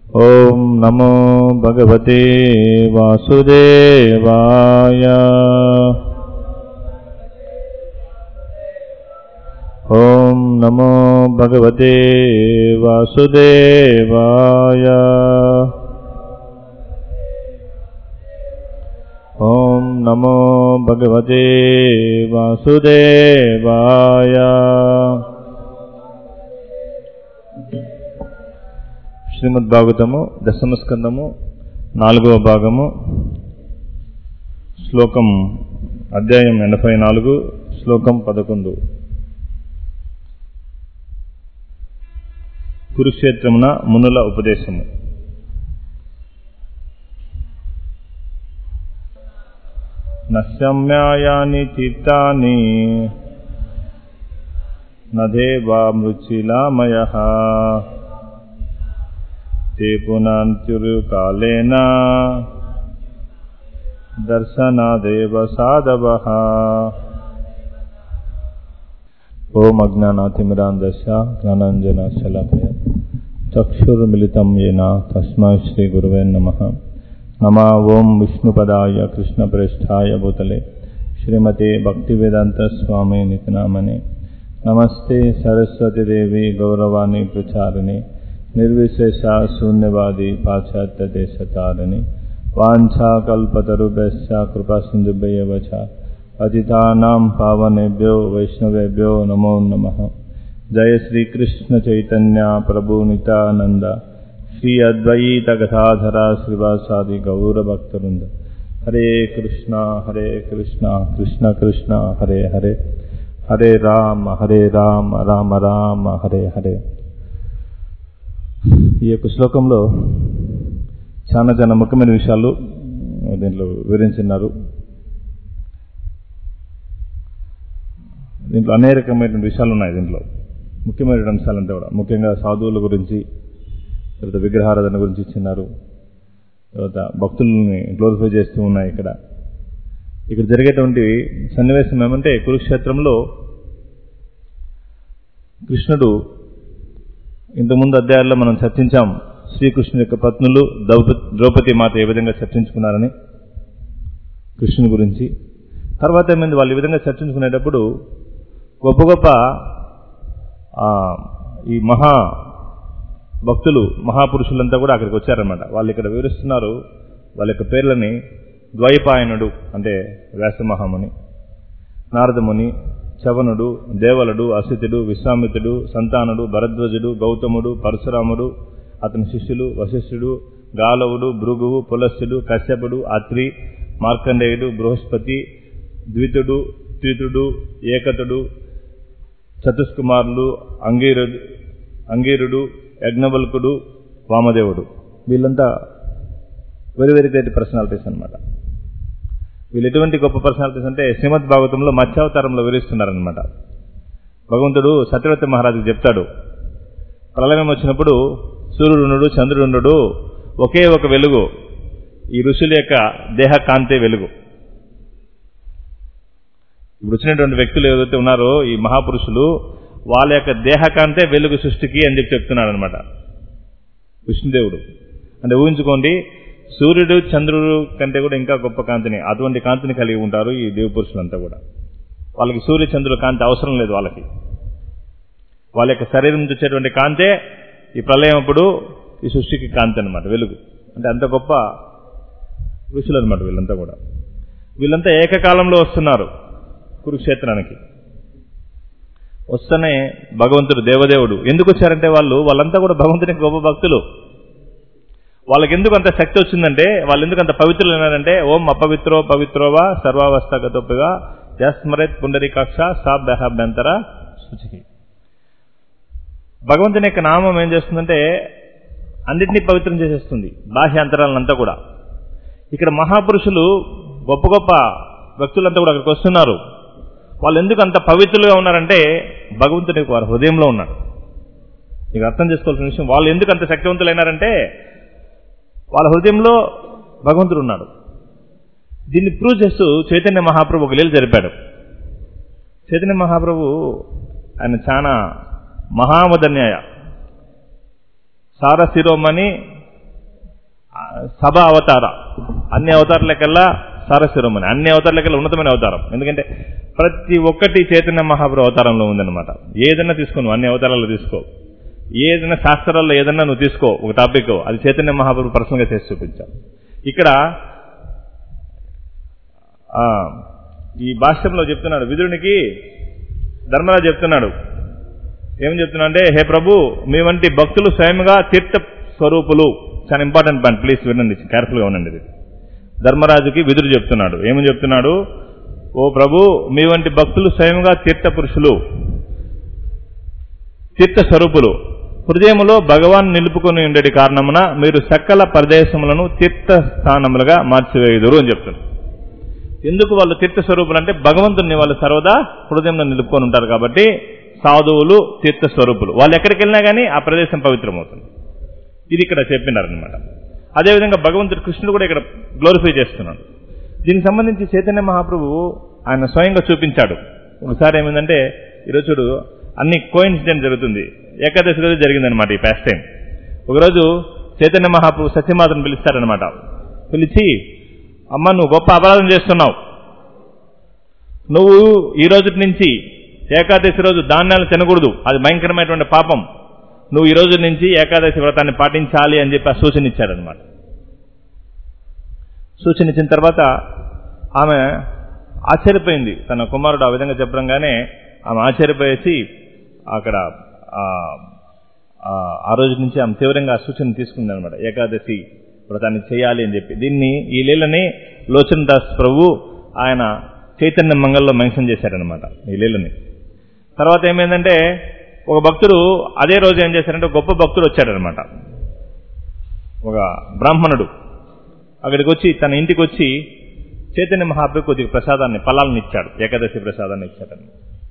ॐ नमो भगवते वासुदेवाय ॐ नमो भगवते वासुदेवाय ॐ नमो भगवते वासुदेवाय శ్రీమద్ భాగవతము దశమస్కందము నాలుగవ భాగము శ్లోకం అధ్యాయం ఎనభై నాలుగు శ్లోకం పదకొండు కురుక్షేత్రమున మునుల ఉపదేశము నశ్యమ్యాయాని చిత్తాని నదేవా మృచిలామయ ते पुनन्त्युरुकालेन दर्शनादेव साधवः ఓం అజ్ఞానాతిమిరాందశ జ్ఞానాంజనశలకయ చక్షుర్మిలితం येन తస్మై శ్రీ గురువే నమ నమ ఓం విష్ణుపదాయ కృష్ణప్రేష్ఠాయ భూతలే శ్రీమతే భక్తివేదాంత స్వామి నితనామనే నమస్తే సరస్వతీదేవి గౌరవాణి ప్రచారిణి నిర్విశేష శూన్యవాది పాశ్చాత్య దేశతారిణి వాంఛాకల్పతరుభ్యశ్చ కృపాసింధుభ్యవచ పతితానాం పావనేభ్యో వైష్ణవేభ్యో నమో నమ జయ శ్రీకృష్ణ చైతన్య ప్రభు నిత్యానంద శ్రీ అద్వైత గదాధర శ్రీవాసాది గౌరభక్తవృంద హరే కృష్ణ హరే కృష్ణ కృష్ణ కృష్ణ హరే హరే హరే రామ హరే రామ రామ రామ హరే హరే ఈ యొక్క శ్లోకంలో చాలా చాలా ముఖ్యమైన విషయాలు దీంట్లో వివరించినారు దీంట్లో అనేక రకమైన విషయాలు ఉన్నాయి దీంట్లో ముఖ్యమైన అంశాలంతా కూడా ముఖ్యంగా సాధువుల గురించి తర్వాత విగ్రహారాధన గురించి ఇచ్చినారు తర్వాత భక్తుల్ని గ్లోరిఫై చేస్తూ ఉన్నాయి ఇక్కడ ఇక్కడ జరిగేటువంటి సన్నివేశం ఏమంటే కురుక్షేత్రంలో కృష్ణుడు ఇంతకుముందు అధ్యాయాల్లో మనం చర్చించాం శ్రీకృష్ణుని యొక్క పత్నులు ద్రౌపది మాత ఏ విధంగా చర్చించుకున్నారని కృష్ణుని గురించి తర్వాత ఏమైంది వాళ్ళు ఈ విధంగా చర్చించుకునేటప్పుడు గొప్ప గొప్ప ఈ మహా భక్తులు మహాపురుషులంతా కూడా అక్కడికి వచ్చారనమాట వాళ్ళు ఇక్కడ వివరిస్తున్నారు వాళ్ళ యొక్క పేర్లని ద్వైపాయనుడు అంటే వ్యాసమహాముని నారదముని చవనుడు దేవలుడు అసితుడు విశ్వామితుడు సంతానుడు భరద్వజుడు గౌతముడు పరశురాముడు అతని శిష్యులు వశిష్ఠుడు గాలవుడు భృగువు పులస్సుడు కశ్యపుడు అత్రి మార్కండేయుడు బృహస్పతి ద్వితుడు త్రితుడు ఏకతుడు చతుష్కుమారులు అంగీరుడు అంగీరుడు యజ్ఞవల్కుడు వామదేవుడు వీళ్ళంతా వెరీ వెరీ గ్రేట్ పర్సనాలిటీస్ అనమాట వీళ్ళు ఎటువంటి గొప్ప పర్సనాలిటీస్ అంటే శ్రీమద్ భాగవతంలో మత్స్యావతారంలో వివరిస్తున్నారనమాట భగవంతుడు సత్యవతి మహారాజుకు చెప్తాడు ప్రళయం వచ్చినప్పుడు సూర్యుడుండు చంద్రుడుండు ఒకే ఒక వెలుగు ఈ ఋషుల యొక్క దేహ కాంతే వెలుగు ఇప్పుడు వచ్చినటువంటి వ్యక్తులు ఏదైతే ఉన్నారో ఈ మహాపురుషులు వాళ్ళ యొక్క దేహకాంతే వెలుగు సృష్టికి అని చెప్పి చెప్తున్నాడు అనమాట విష్ణుదేవుడు అంటే ఊహించుకోండి సూర్యుడు చంద్రుడు కంటే కూడా ఇంకా గొప్ప కాంతిని అటువంటి కాంతిని కలిగి ఉంటారు ఈ దేవపురుషులంతా కూడా వాళ్ళకి సూర్య చంద్రుల కాంతి అవసరం లేదు వాళ్ళకి వాళ్ళ యొక్క శరీరం నుంచి వచ్చేటువంటి కాంతే ఈ ప్రళయం అప్పుడు ఈ సృష్టికి కాంతి అనమాట వెలుగు అంటే అంత గొప్ప ఋషులు అనమాట వీళ్ళంతా కూడా వీళ్ళంతా ఏకకాలంలో వస్తున్నారు కురుక్షేత్రానికి వస్తేనే భగవంతుడు దేవదేవుడు ఎందుకు వచ్చారంటే వాళ్ళు వాళ్ళంతా కూడా భగవంతునికి గొప్ప భక్తులు వాళ్ళకి ఎందుకు అంత శక్తి వచ్చిందంటే వాళ్ళు ఎందుకు అంత పవిత్రులు అయినారంటే ఓం అపవిత్రో పవిత్రోవా సర్వావస్థగతోపిగా జస్మరేత్ పుండరీకాక్ష సా బెహభ్యంతర శుచి భగవంతుని యొక్క నామం ఏం చేస్తుందంటే అన్నింటినీ పవిత్రం చేసేస్తుంది బాహ్య అంతరాలంతా కూడా ఇక్కడ మహాపురుషులు గొప్ప గొప్ప వ్యక్తులంతా కూడా అక్కడికి వస్తున్నారు వాళ్ళు ఎందుకు అంత పవిత్రులుగా ఉన్నారంటే భగవంతుని వారి హృదయంలో ఉన్నాడు మీకు అర్థం చేసుకోవాల్సిన విషయం వాళ్ళు ఎందుకు అంత శక్తివంతులైనారంటే వాళ్ళ హృదయంలో భగవంతుడు ఉన్నాడు దీన్ని ప్రూవ్ చేస్తూ చైతన్య మహాప్రభు ఒక లీల జరిపాడు చైతన్య మహాప్రభు ఆయన చాలా మహామదన్యాయ సారశిరోమణి సభ అవతార అన్ని అవతారాలకల్లా సారస్వరమని అన్ని అవతారాలకల్లా ఉన్నతమైన అవతారం ఎందుకంటే ప్రతి ఒక్కటి చైతన్య మహాప్రభు అవతారంలో ఉందన్నమాట ఏదైనా తీసుకో నువ్వు అన్ని అవతారాలు తీసుకో ఏదైనా శాస్త్రాల్లో ఏదైనా నువ్వు తీసుకో ఒక టాపిక్ అది చైతన్య మహాప్రభు పర్సనల్గా చేసి చూపించావు ఇక్కడ ఆ, ఈ భాష్యంలో చెప్తున్నాడు విదురునికి ధర్మరాజు చెప్తున్నాడు ఏం చెప్తున్నా అంటే హే ప్రభు మీ వంటి భక్తులు స్వయంగా తీర్థ స్వరూపులు చాలా ఇంపార్టెంట్ పాయింట్ ప్లీజ్ వినండి కేర్ఫుల్గా ఉండండి ఇది ధర్మరాజుకి విదురు చెప్తున్నాడు ఏమని చెప్తున్నాడు ఓ ప్రభు మీ వంటి భక్తులు స్వయంగా తీర్థ పురుషులు తీర్థ స్వరూపులు హృదయములో భగవాన్ నిలుపుకొని ఉండేటి కారణమున మీరు సకల ప్రదేశములను తీర్థ స్థానములుగా మార్చివేయుదురు అని చెప్తున్నారు ఎందుకు వాళ్ళు తీర్థ స్వరూపులు అంటే భగవంతుని వాళ్ళు సర్వదా హృదయంలో నిలుపుకొని ఉంటారు కాబట్టి సాధువులు తీర్థ స్వరూపులు వాళ్ళు ఎక్కడికి వెళ్ళినా కానీ ఆ ప్రదేశం పవిత్రమవుతుంది ఇది ఇక్కడ చెప్పినారనమాట అదేవిధంగా భగవంతుడు కృష్ణుడు కూడా ఇక్కడ గ్లోరిఫై చేస్తున్నాడు దీనికి సంబంధించి చైతన్య మహాప్రభు ఆయన స్వయంగా చూపించాడు ఒకసారి ఏమైందంటే ఈరోజు చూడు అన్ని కోయిన్సిడెంట్ జరుగుతుంది ఏకాదశి రోజు జరిగిందనమాట ఈ పాస్ట్ టైం ఒకరోజు చైతన్య మహాప్రభు సత్యమాతను పిలుస్తారనమాట పిలిచి అమ్మ నువ్వు గొప్ప అపరాధం చేస్తున్నావు నువ్వు ఈ రోజు నుంచి ఏకాదశి రోజు ధాన్యాలు తినకూడదు అది భయంకరమైనటువంటి పాపం నువ్వు ఈ రోజు నుంచి ఏకాదశి వ్రతాన్ని పాటించాలి అని చెప్పి ఆ సూచన ఇచ్చాడనమాట సూచన ఇచ్చిన తర్వాత ఆమె ఆశ్చర్యపోయింది తన కుమారుడు ఆ విధంగా చెప్పడంగానే ఆమె ఆశ్చర్యపోయేసి అక్కడ ఆ, ఆ, ఆ రోజు నుంచి ఆమె తీవ్రంగా ఆ సూచన తీసుకుంది అనమాట ఏకాదశి వ్రతాన్ని చేయాలి అని చెప్పి దీన్ని ఈ లీలని లోచన్ దాస్ ప్రభు ఆయన చైతన్య మంగళలో మెన్షన్ చేశారనమాట ఈ లీలని తర్వాత ఏమైందంటే ఒక భక్తుడు అదే రోజు ఏం చేశారంటే ఒక గొప్ప భక్తుడు వచ్చాడనమాట ఒక బ్రాహ్మణుడు అక్కడికి వచ్చి తన ఇంటికి వచ్చి చైతన్య మహాప్రభు కొద్దిగా ప్రసాదాన్ని ఫలాలను ఇచ్చాడు ఏకాదశి ప్రసాదాన్ని ఇచ్చాడని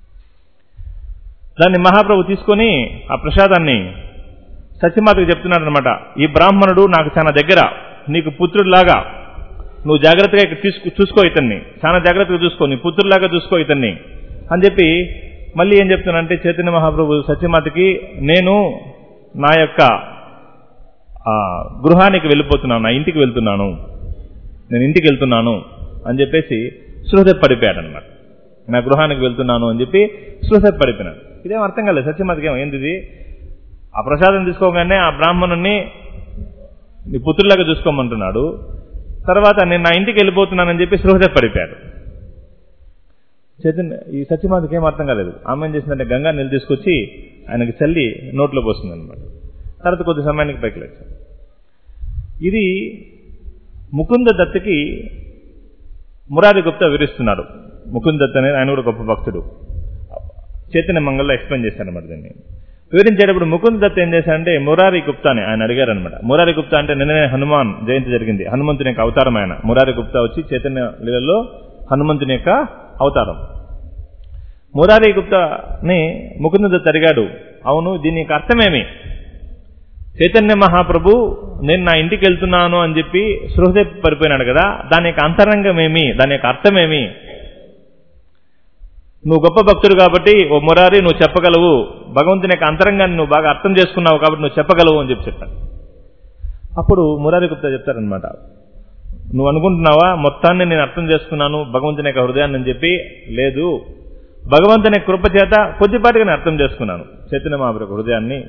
దాన్ని మహాప్రభు తీసుకొని ఆ ప్రసాదాన్ని సత్యమాతకు చెప్తున్నాడు అనమాట ఈ బ్రాహ్మణుడు నాకు చాలా దగ్గర నీకు పుత్రుడిలాగా నువ్వు జాగ్రత్తగా ఇక్కడ తీసుకు చూసుకో ఇతన్ని చాలా జాగ్రత్తగా చూసుకో నీ పుత్రుడిలాగా చూసుకో ఇతన్ని అని చెప్పి మళ్ళీ ఏం చెప్తున్నానంటే చైతన్య మహాప్రభు సత్యమాతకి నేను నా యొక్క ఆ, గృహానికి వెళ్ళిపోతున్నాను నా ఇంటికి వెళ్తున్నాను నేను ఇంటికి వెళ్తున్నాను అని చెప్పేసి శృహ పడిపోయాడు అనమాట నా గృహానికి వెళ్తున్నాను అని చెప్పి శృహ పడిపోయినాడు ఇదేం అర్థం కాలేదు సత్యమాతకి ఏమో ఏంది ఇది? ఆ ప్రసాదం తీసుకోగానే ఆ బ్రాహ్మణుణ్ణి నీ పుత్రులాగా చూసుకోమంటున్నాడు తర్వాత నేను నా ఇంటికి వెళ్ళిపోతున్నానని చెప్పి శృహ పడిపోయాడు చైతన్య ఈ సత్యమాతకి ఏం అర్థం కాలేదు ఆమె ఏం చేసిందంటే గంగా నీళ్ళు తీసుకొచ్చి ఆయనకి చల్లి నోట్లో పోస్తుంది అనమాట తర్వాత కొద్ది సమయానికి పైకి లేచాడు ఇది ముకుంద దత్తకి మురారి గుప్తా వివరిస్తున్నాడు ముకుంద దత్ అనేది ఆయన కూడా గొప్ప భక్తుడు చైతన్య మంగళలో ఎక్స్ప్లెయిన్ చేశారన్నమాట దీన్ని వివరించేటప్పుడు ముకుంద దత్ ఏం చేశారంటే మురారి గుప్తాని ఆయన అడిగారు అనమాట మురారి గుప్తా అంటే నిన్ననే హనుమాన్ జయంతి జరిగింది హనుమంతుని యొక్క అవతారం ఆయన మురారి గుప్తా వచ్చి చైతన్య లీలలో హనుమంతుని యొక్క అవతారం మురారి గుప్తాని ముకుంద దత్ అడిగాడు అవును దీని యొక్క అర్థమేమి చైతన్య మహాప్రభు నేను నా ఇంటికి వెళ్తున్నాను అని చెప్పి సృహదే పడిపోయినాడు కదా దాని యొక్క అంతరంగం ఏమి దాని యొక్క అర్థమేమి నువ్వు గొప్ప భక్తుడు కాబట్టి ఓ మురారి నువ్వు చెప్పగలవు భగవంతుని యొక్క అంతరంగాన్ని నువ్వు బాగా అర్థం చేసుకున్నావు కాబట్టి నువ్వు చెప్పగలవు అని చెప్పి చెప్పాడు అప్పుడు మురారి గుప్తా చెప్తారనమాట నువ్వు అనుకుంటున్నావా మొత్తాన్ని నేను అర్థం చేసుకున్నాను భగవంతుని యొక్క హృదయాన్ని అని చెప్పి లేదు భగవంతుని కృప చేత కొద్దిపాటిగా నేను అర్థం చేసుకున్నాను చైతన్య మహాప్రభు హృదయాన్ని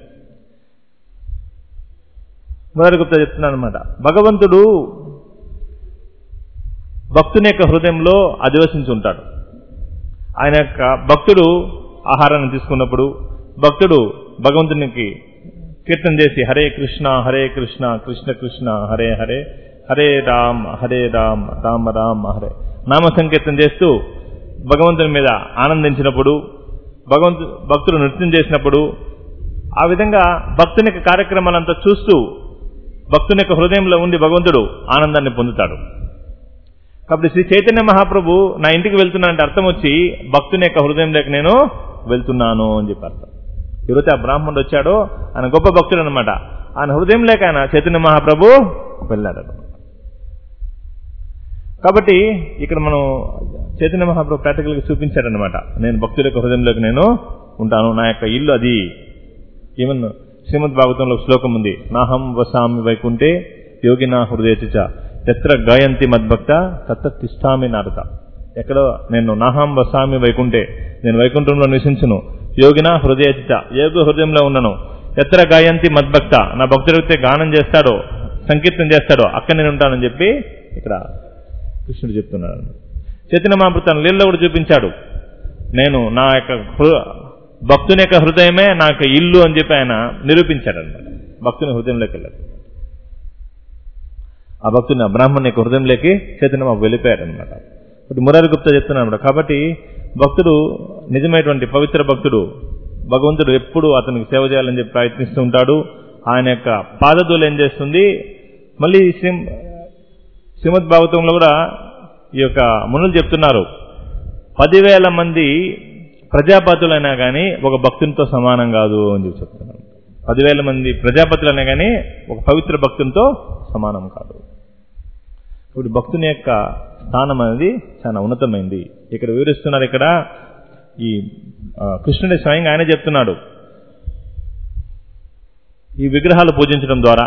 మురారి గుప్తా చెప్తున్నాను అనమాట భగవంతుడు భక్తుని యొక్క హృదయంలో అధివసించి ఉంటాడు ఆయన యొక్క భక్తుడు ఆహారాన్ని తీసుకున్నప్పుడు భక్తుడు భగవంతునికి కీర్తన చేసి హరే కృష్ణ హరే కృష్ణ కృష్ణ కృష్ణ హరే హరే హరే రామ్ హరే రామ్ రామ రామ హరే నామ సంకీర్తన చేస్తూ భగవంతుని మీద ఆనందించినప్పుడు భగవంతు భక్తులు నృత్యం చేసినప్పుడు ఆ విధంగా భక్తుని యొక్క కార్యక్రమాలంతా చూస్తూ భక్తుని యొక్క హృదయంలో ఉండి భగవంతుడు ఆనందాన్ని పొందుతాడు కాబట్టి శ్రీ చైతన్య మహాప్రభు నా ఇంటికి వెళ్తున్నానంటే అర్థం వచ్చి భక్తుని యొక్క హృదయంలోకి నేను వెళ్తున్నాను అని చెప్పి అర్థం ఎవరైతే ఆ బ్రాహ్మణుడు వచ్చాడో ఆయన గొప్ప భక్తుడు అనమాట ఆయన హృదయంలోకి ఆయన చైతన్య మహాప్రభు వెళ్ళాడు కాబట్టి ఇక్కడ మనం చైతన్య మహాప్రభు ప్రాక్టికల్గా చూపించాడనమాట నేను భక్తుల యొక్క హృదయంలోకి నేను ఉంటాను నా యొక్క ఇల్లు అది ఈవెన్ శ్రీమద్ భాగవతంలో ఒక శ్లోకం ఉంది నాహం వసామి వైకుంఠే యోగినా హృదయచ ఎత్ర గాయంతి మద్భక్త తత్త తిష్టామి నారత ఎక్కడో నేను నాహం వసామి వైకుంఠే నేను వైకుంఠంలో నివసించును యోగిన హృదయచిత యోగ హృదయంలో ఉన్నను ఎత్ర గాయంతి మద్భక్త నా భక్తుడితే గానం చేస్తాడో సంకీర్తన చేస్తాడో అక్కడ నేను ఉంటానని చెప్పి ఇక్కడ కృష్ణుడు చెప్తున్నాడు చైతన్య మహాప్రభు తన లీలలో కూడా చూపించాడు నేను నా యొక్క హృ- భక్తుని యొక్క హృదయమే నా యొక్క ఇల్లు అని చెప్పి ఆయన నిరూపించాడు అనమాట భక్తుని హృదయంలోకి వెళ్ళాడు ఆ భక్తుని ఆ బ్రాహ్మణ్ యొక్క హృదయంలోకి చైతన్య మహాప్రభు వెళ్ళిపోయాడు అనమాట ఇప్పుడు మురారి గుప్తా చెప్తున్నాడు అన్నమాట. కాబట్టి భక్తుడు నిజమైనటువంటి పవిత్ర భక్తుడు భగవంతుడు ఎప్పుడు అతనికి సేవ చేయాలని చెప్పి ప్రయత్నిస్తూ ఉంటాడు ఆయన యొక్క పాదధూలు ఏం చేస్తుంది మళ్ళీ శ్రీం శ్రీమద్ భాగవతంలో కూడా ఈ యొక్క మునులు చెప్తున్నారు పదివేల మంది ప్రజాపతులైనా కానీ ఒక భక్తునితో సమానం కాదు అని చెప్పి చెప్తున్నారు పదివేల మంది ప్రజాపతులైనా కానీ ఒక పవిత్ర భక్తునితో సమానం కాదు ఇప్పుడు భక్తుని యొక్క స్థానం అనేది చాలా ఉన్నతమైంది ఇక్కడ వివరిస్తున్నారు ఇక్కడ ఈ ఆ, కృష్ణుడి స్వయంగా ఆయన చెప్తున్నాడు ఈ విగ్రహాలు పూజించడం ద్వారా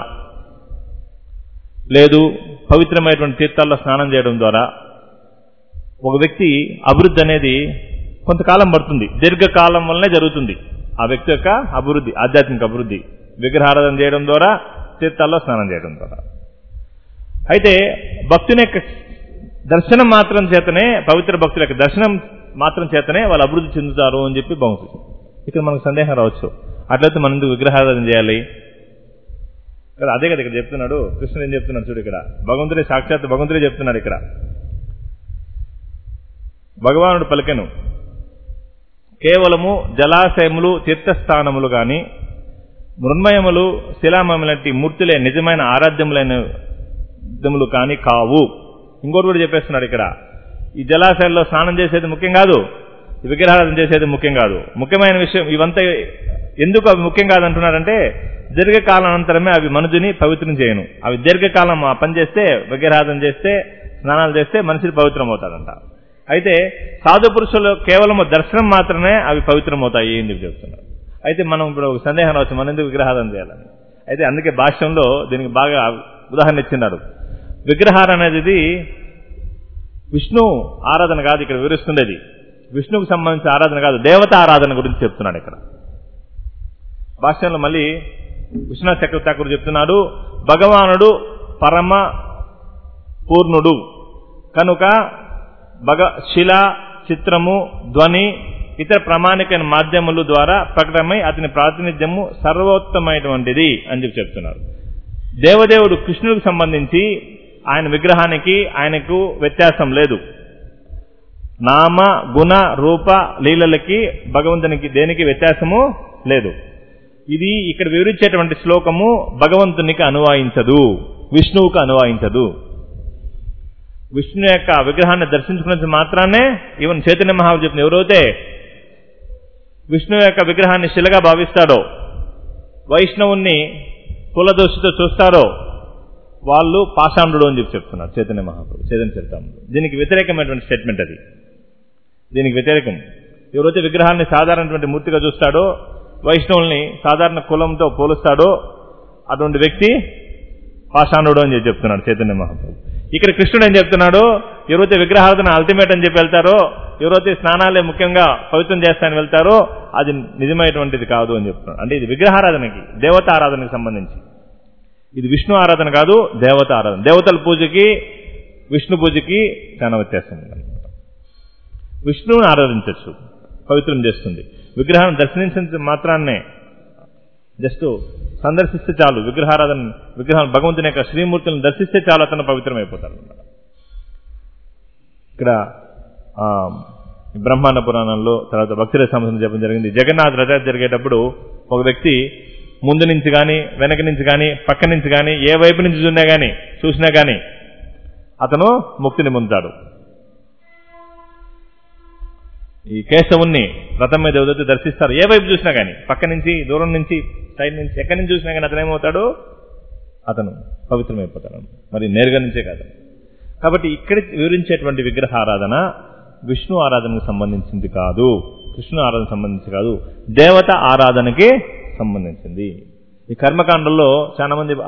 లేదు పవిత్రమైనటువంటి తీర్థాల్లో స్నానం చేయడం ద్వారా ఒక వ్యక్తి అభివృద్ధి అనేది కొంతకాలం పడుతుంది దీర్ఘకాలం వల్లనే జరుగుతుంది ఆ వ్యక్తి యొక్క అభివృద్ధి ఆధ్యాత్మిక అభివృద్ధి విగ్రహారాధన చేయడం ద్వారా తీర్థాల్లో స్నానం చేయడం ద్వారా అయితే భక్తుని యొక్క దర్శనం మాత్రం చేతనే పవిత్ర భక్తుల యొక్క దర్శనం మాత్రం చేతనే వాళ్ళు అభివృద్ధి చెందుతారు అని చెప్పి బాగుంటుంది ఇక్కడ మనకు సందేహం రావచ్చు అట్లయితే మనం ఎందుకు విగ్రహారాధన చేయాలి కదా అదే కదా ఇక్కడ చెప్తున్నాడు కృష్ణుడు ఏం చెప్తున్నాడు చూడు ఇక్కడ భగవంతుడే సాక్షాత్ భగవంతుడే చెప్తున్నాడు ఇక్కడ భగవానుడు పలికెను కేవలము జలాశయములు తీర్థస్థానములు గాని మృన్మయములు శిలామములంటి మూర్తులే నిజమైన ఆరాధ్యములైన యుద్ధములు కాని కావు ఇంకోటి కూడా చెప్పేస్తున్నాడు ఇక్కడ ఈ జలాశయాల్లో స్నానం చేసేది ముఖ్యం కాదు ఈ విగ్రహారాధన చేసేది ముఖ్యం కాదు ముఖ్యమైన విషయం ఇవంతా ఎందుకు అవి ముఖ్యం కాదంటున్నాడంటే దీర్ఘకాలం అనంతరమే అవి మనుజుని పవిత్రం చేయను అవి దీర్ఘకాలం ఆ పని చేస్తే విగ్రహారాధన చేస్తే స్నానాలు చేస్తే మనిషి పవిత్రం అవుతాడంట అయితే సాధు పురుషులు కేవలం దర్శనం మాత్రమే అవి పవిత్రమవుతాయి అని చెప్పి చెప్తున్నారు అయితే మనం ఇప్పుడు ఒక సందేహం రావచ్చు మనం ఎందుకు విగ్రహారాధన చేయాలని అయితే అందుకే భాష్యంలో దీనికి బాగా ఉదాహరణ ఇచ్చినారు విగ్రహారాధన అనేది విష్ణు ఆరాధన కాదు ఇక్కడ వివరిస్తుండేది విష్ణువుకు సంబంధించిన ఆరాధన కాదు దేవత ఆరాధన గురించి చెప్తున్నాడు ఇక్కడ భాష్యంలో మళ్ళీ విశ్వనాథ్ చక్రవర్తి చెప్తున్నాడు భగవానుడు పరమ పూర్ణుడు కనుక భగ శిల చిత్రము ధ్వని ఇతర ప్రామాణికమైన మాధ్యముల ద్వారా ప్రకటమై అతని ప్రాతినిధ్యము సర్వోత్తమైనటువంటిది అని చెప్పి చెప్తున్నారు దేవదేవుడు కృష్ణుడికి సంబంధించి ఆయన విగ్రహానికి ఆయనకు వ్యత్యాసం లేదు నామ గుణ రూప లీలలకి భగవంతునికి దేనికి వ్యత్యాసము లేదు ఇది ఇక్కడ వివరించేటువంటి శ్లోకము భగవంతునికి అనువాయించదు విష్ణువుకు అనువాయించదు విష్ణు యొక్క విగ్రహాన్ని దర్శించుకున్నంత మాత్రానే ఈవెన్ చైతన్య మహారాజు చెప్పిన ఎవరైతే విష్ణు యొక్క విగ్రహాన్ని శిలగా భావిస్తాడో వైష్ణవుణ్ణి కులదోషితో చూస్తారో వాళ్ళు పాషాండు అని చెప్పి చెప్తున్నారు చైతన్య మహాప్రభు చైతన్య చరితాములు దీనికి వ్యతిరేకమైనటువంటి స్టేట్మెంట్ అది దీనికి వ్యతిరేకం ఎవరైతే విగ్రహాన్ని సాధారణటువంటి మూర్తిగా చూస్తాడో వైష్ణవుల్ని సాధారణ కులంతో పోలుస్తాడో అటువంటి వ్యక్తి పాషాణుడు అని చెప్పి చెప్తున్నాడు చైతన్య మహాప్రభు ఇక్కడ కృష్ణుడు ఏం చెప్తున్నాడు ఎవరైతే విగ్రహారాధన అల్టిమేట్ అని చెప్పి వెళ్తారో ఎవరైతే స్నానాలే ముఖ్యంగా పవిత్రం చేస్తానని వెళ్తారో అది నిజమైనటువంటిది కాదు అని చెప్తున్నాడు అంటే ఇది విగ్రహారాధనకి దేవత ఆరాధనకి సంబంధించి ఇది విష్ణు ఆరాధన కాదు దేవత ఆరాధన దేవతల పూజకి విష్ణు పూజకి చాలా వ్యత్యాసం ఉందన్నమాట విష్ణువుని ఆరాధించవచ్చు పవిత్రం చేస్తుంది విగ్రహాన్ని దర్శించిన మాత్రాన్నే జస్ట్ సందర్శిస్తే చాలు విగ్రహారాధన విగ్రహం భగవంతుని యొక్క శ్రీమూర్తులను దర్శిస్తే చాలు అతను పవిత్రమైపోతారు అనమాట ఇక్కడ ఆ, బ్రహ్మాండ పురాణంలో తర్వాత భక్తుల సంబంధం చెప్పడం జరిగింది జగన్నాథ్ రథ జరిగేటప్పుడు ఒక వ్యక్తి ముందు నుంచి కానీ వెనక నుంచి కానీ పక్క నుంచి కానీ ఏ వైపు నుంచి చూసినా కానీ చూసినా కానీ అతను ముక్తిని పొందుతాడు ఈ కేశవుణ్ణి రథం మీద ఎవరైతే దర్శిస్తారు ఏ వైపు చూసినా కానీ పక్క నుంచి దూరం నుంచి సైడ్ నుంచి ఎక్కడి నుంచి చూసినా కానీ అతను ఏమవుతాడు అతను పవిత్రమైపోతాడు మరి నేరుగా నుంచే కాదు కాబట్టి ఇక్కడ వివరించేటువంటి విగ్రహారాధన విష్ణు ఆరాధనకు సంబంధించింది కాదు కృష్ణు ఆరాధన సంబంధించి కాదు దేవత ఆరాధనకి సంబంధించింది ఈ కర్మకాండంలో చాలా మంది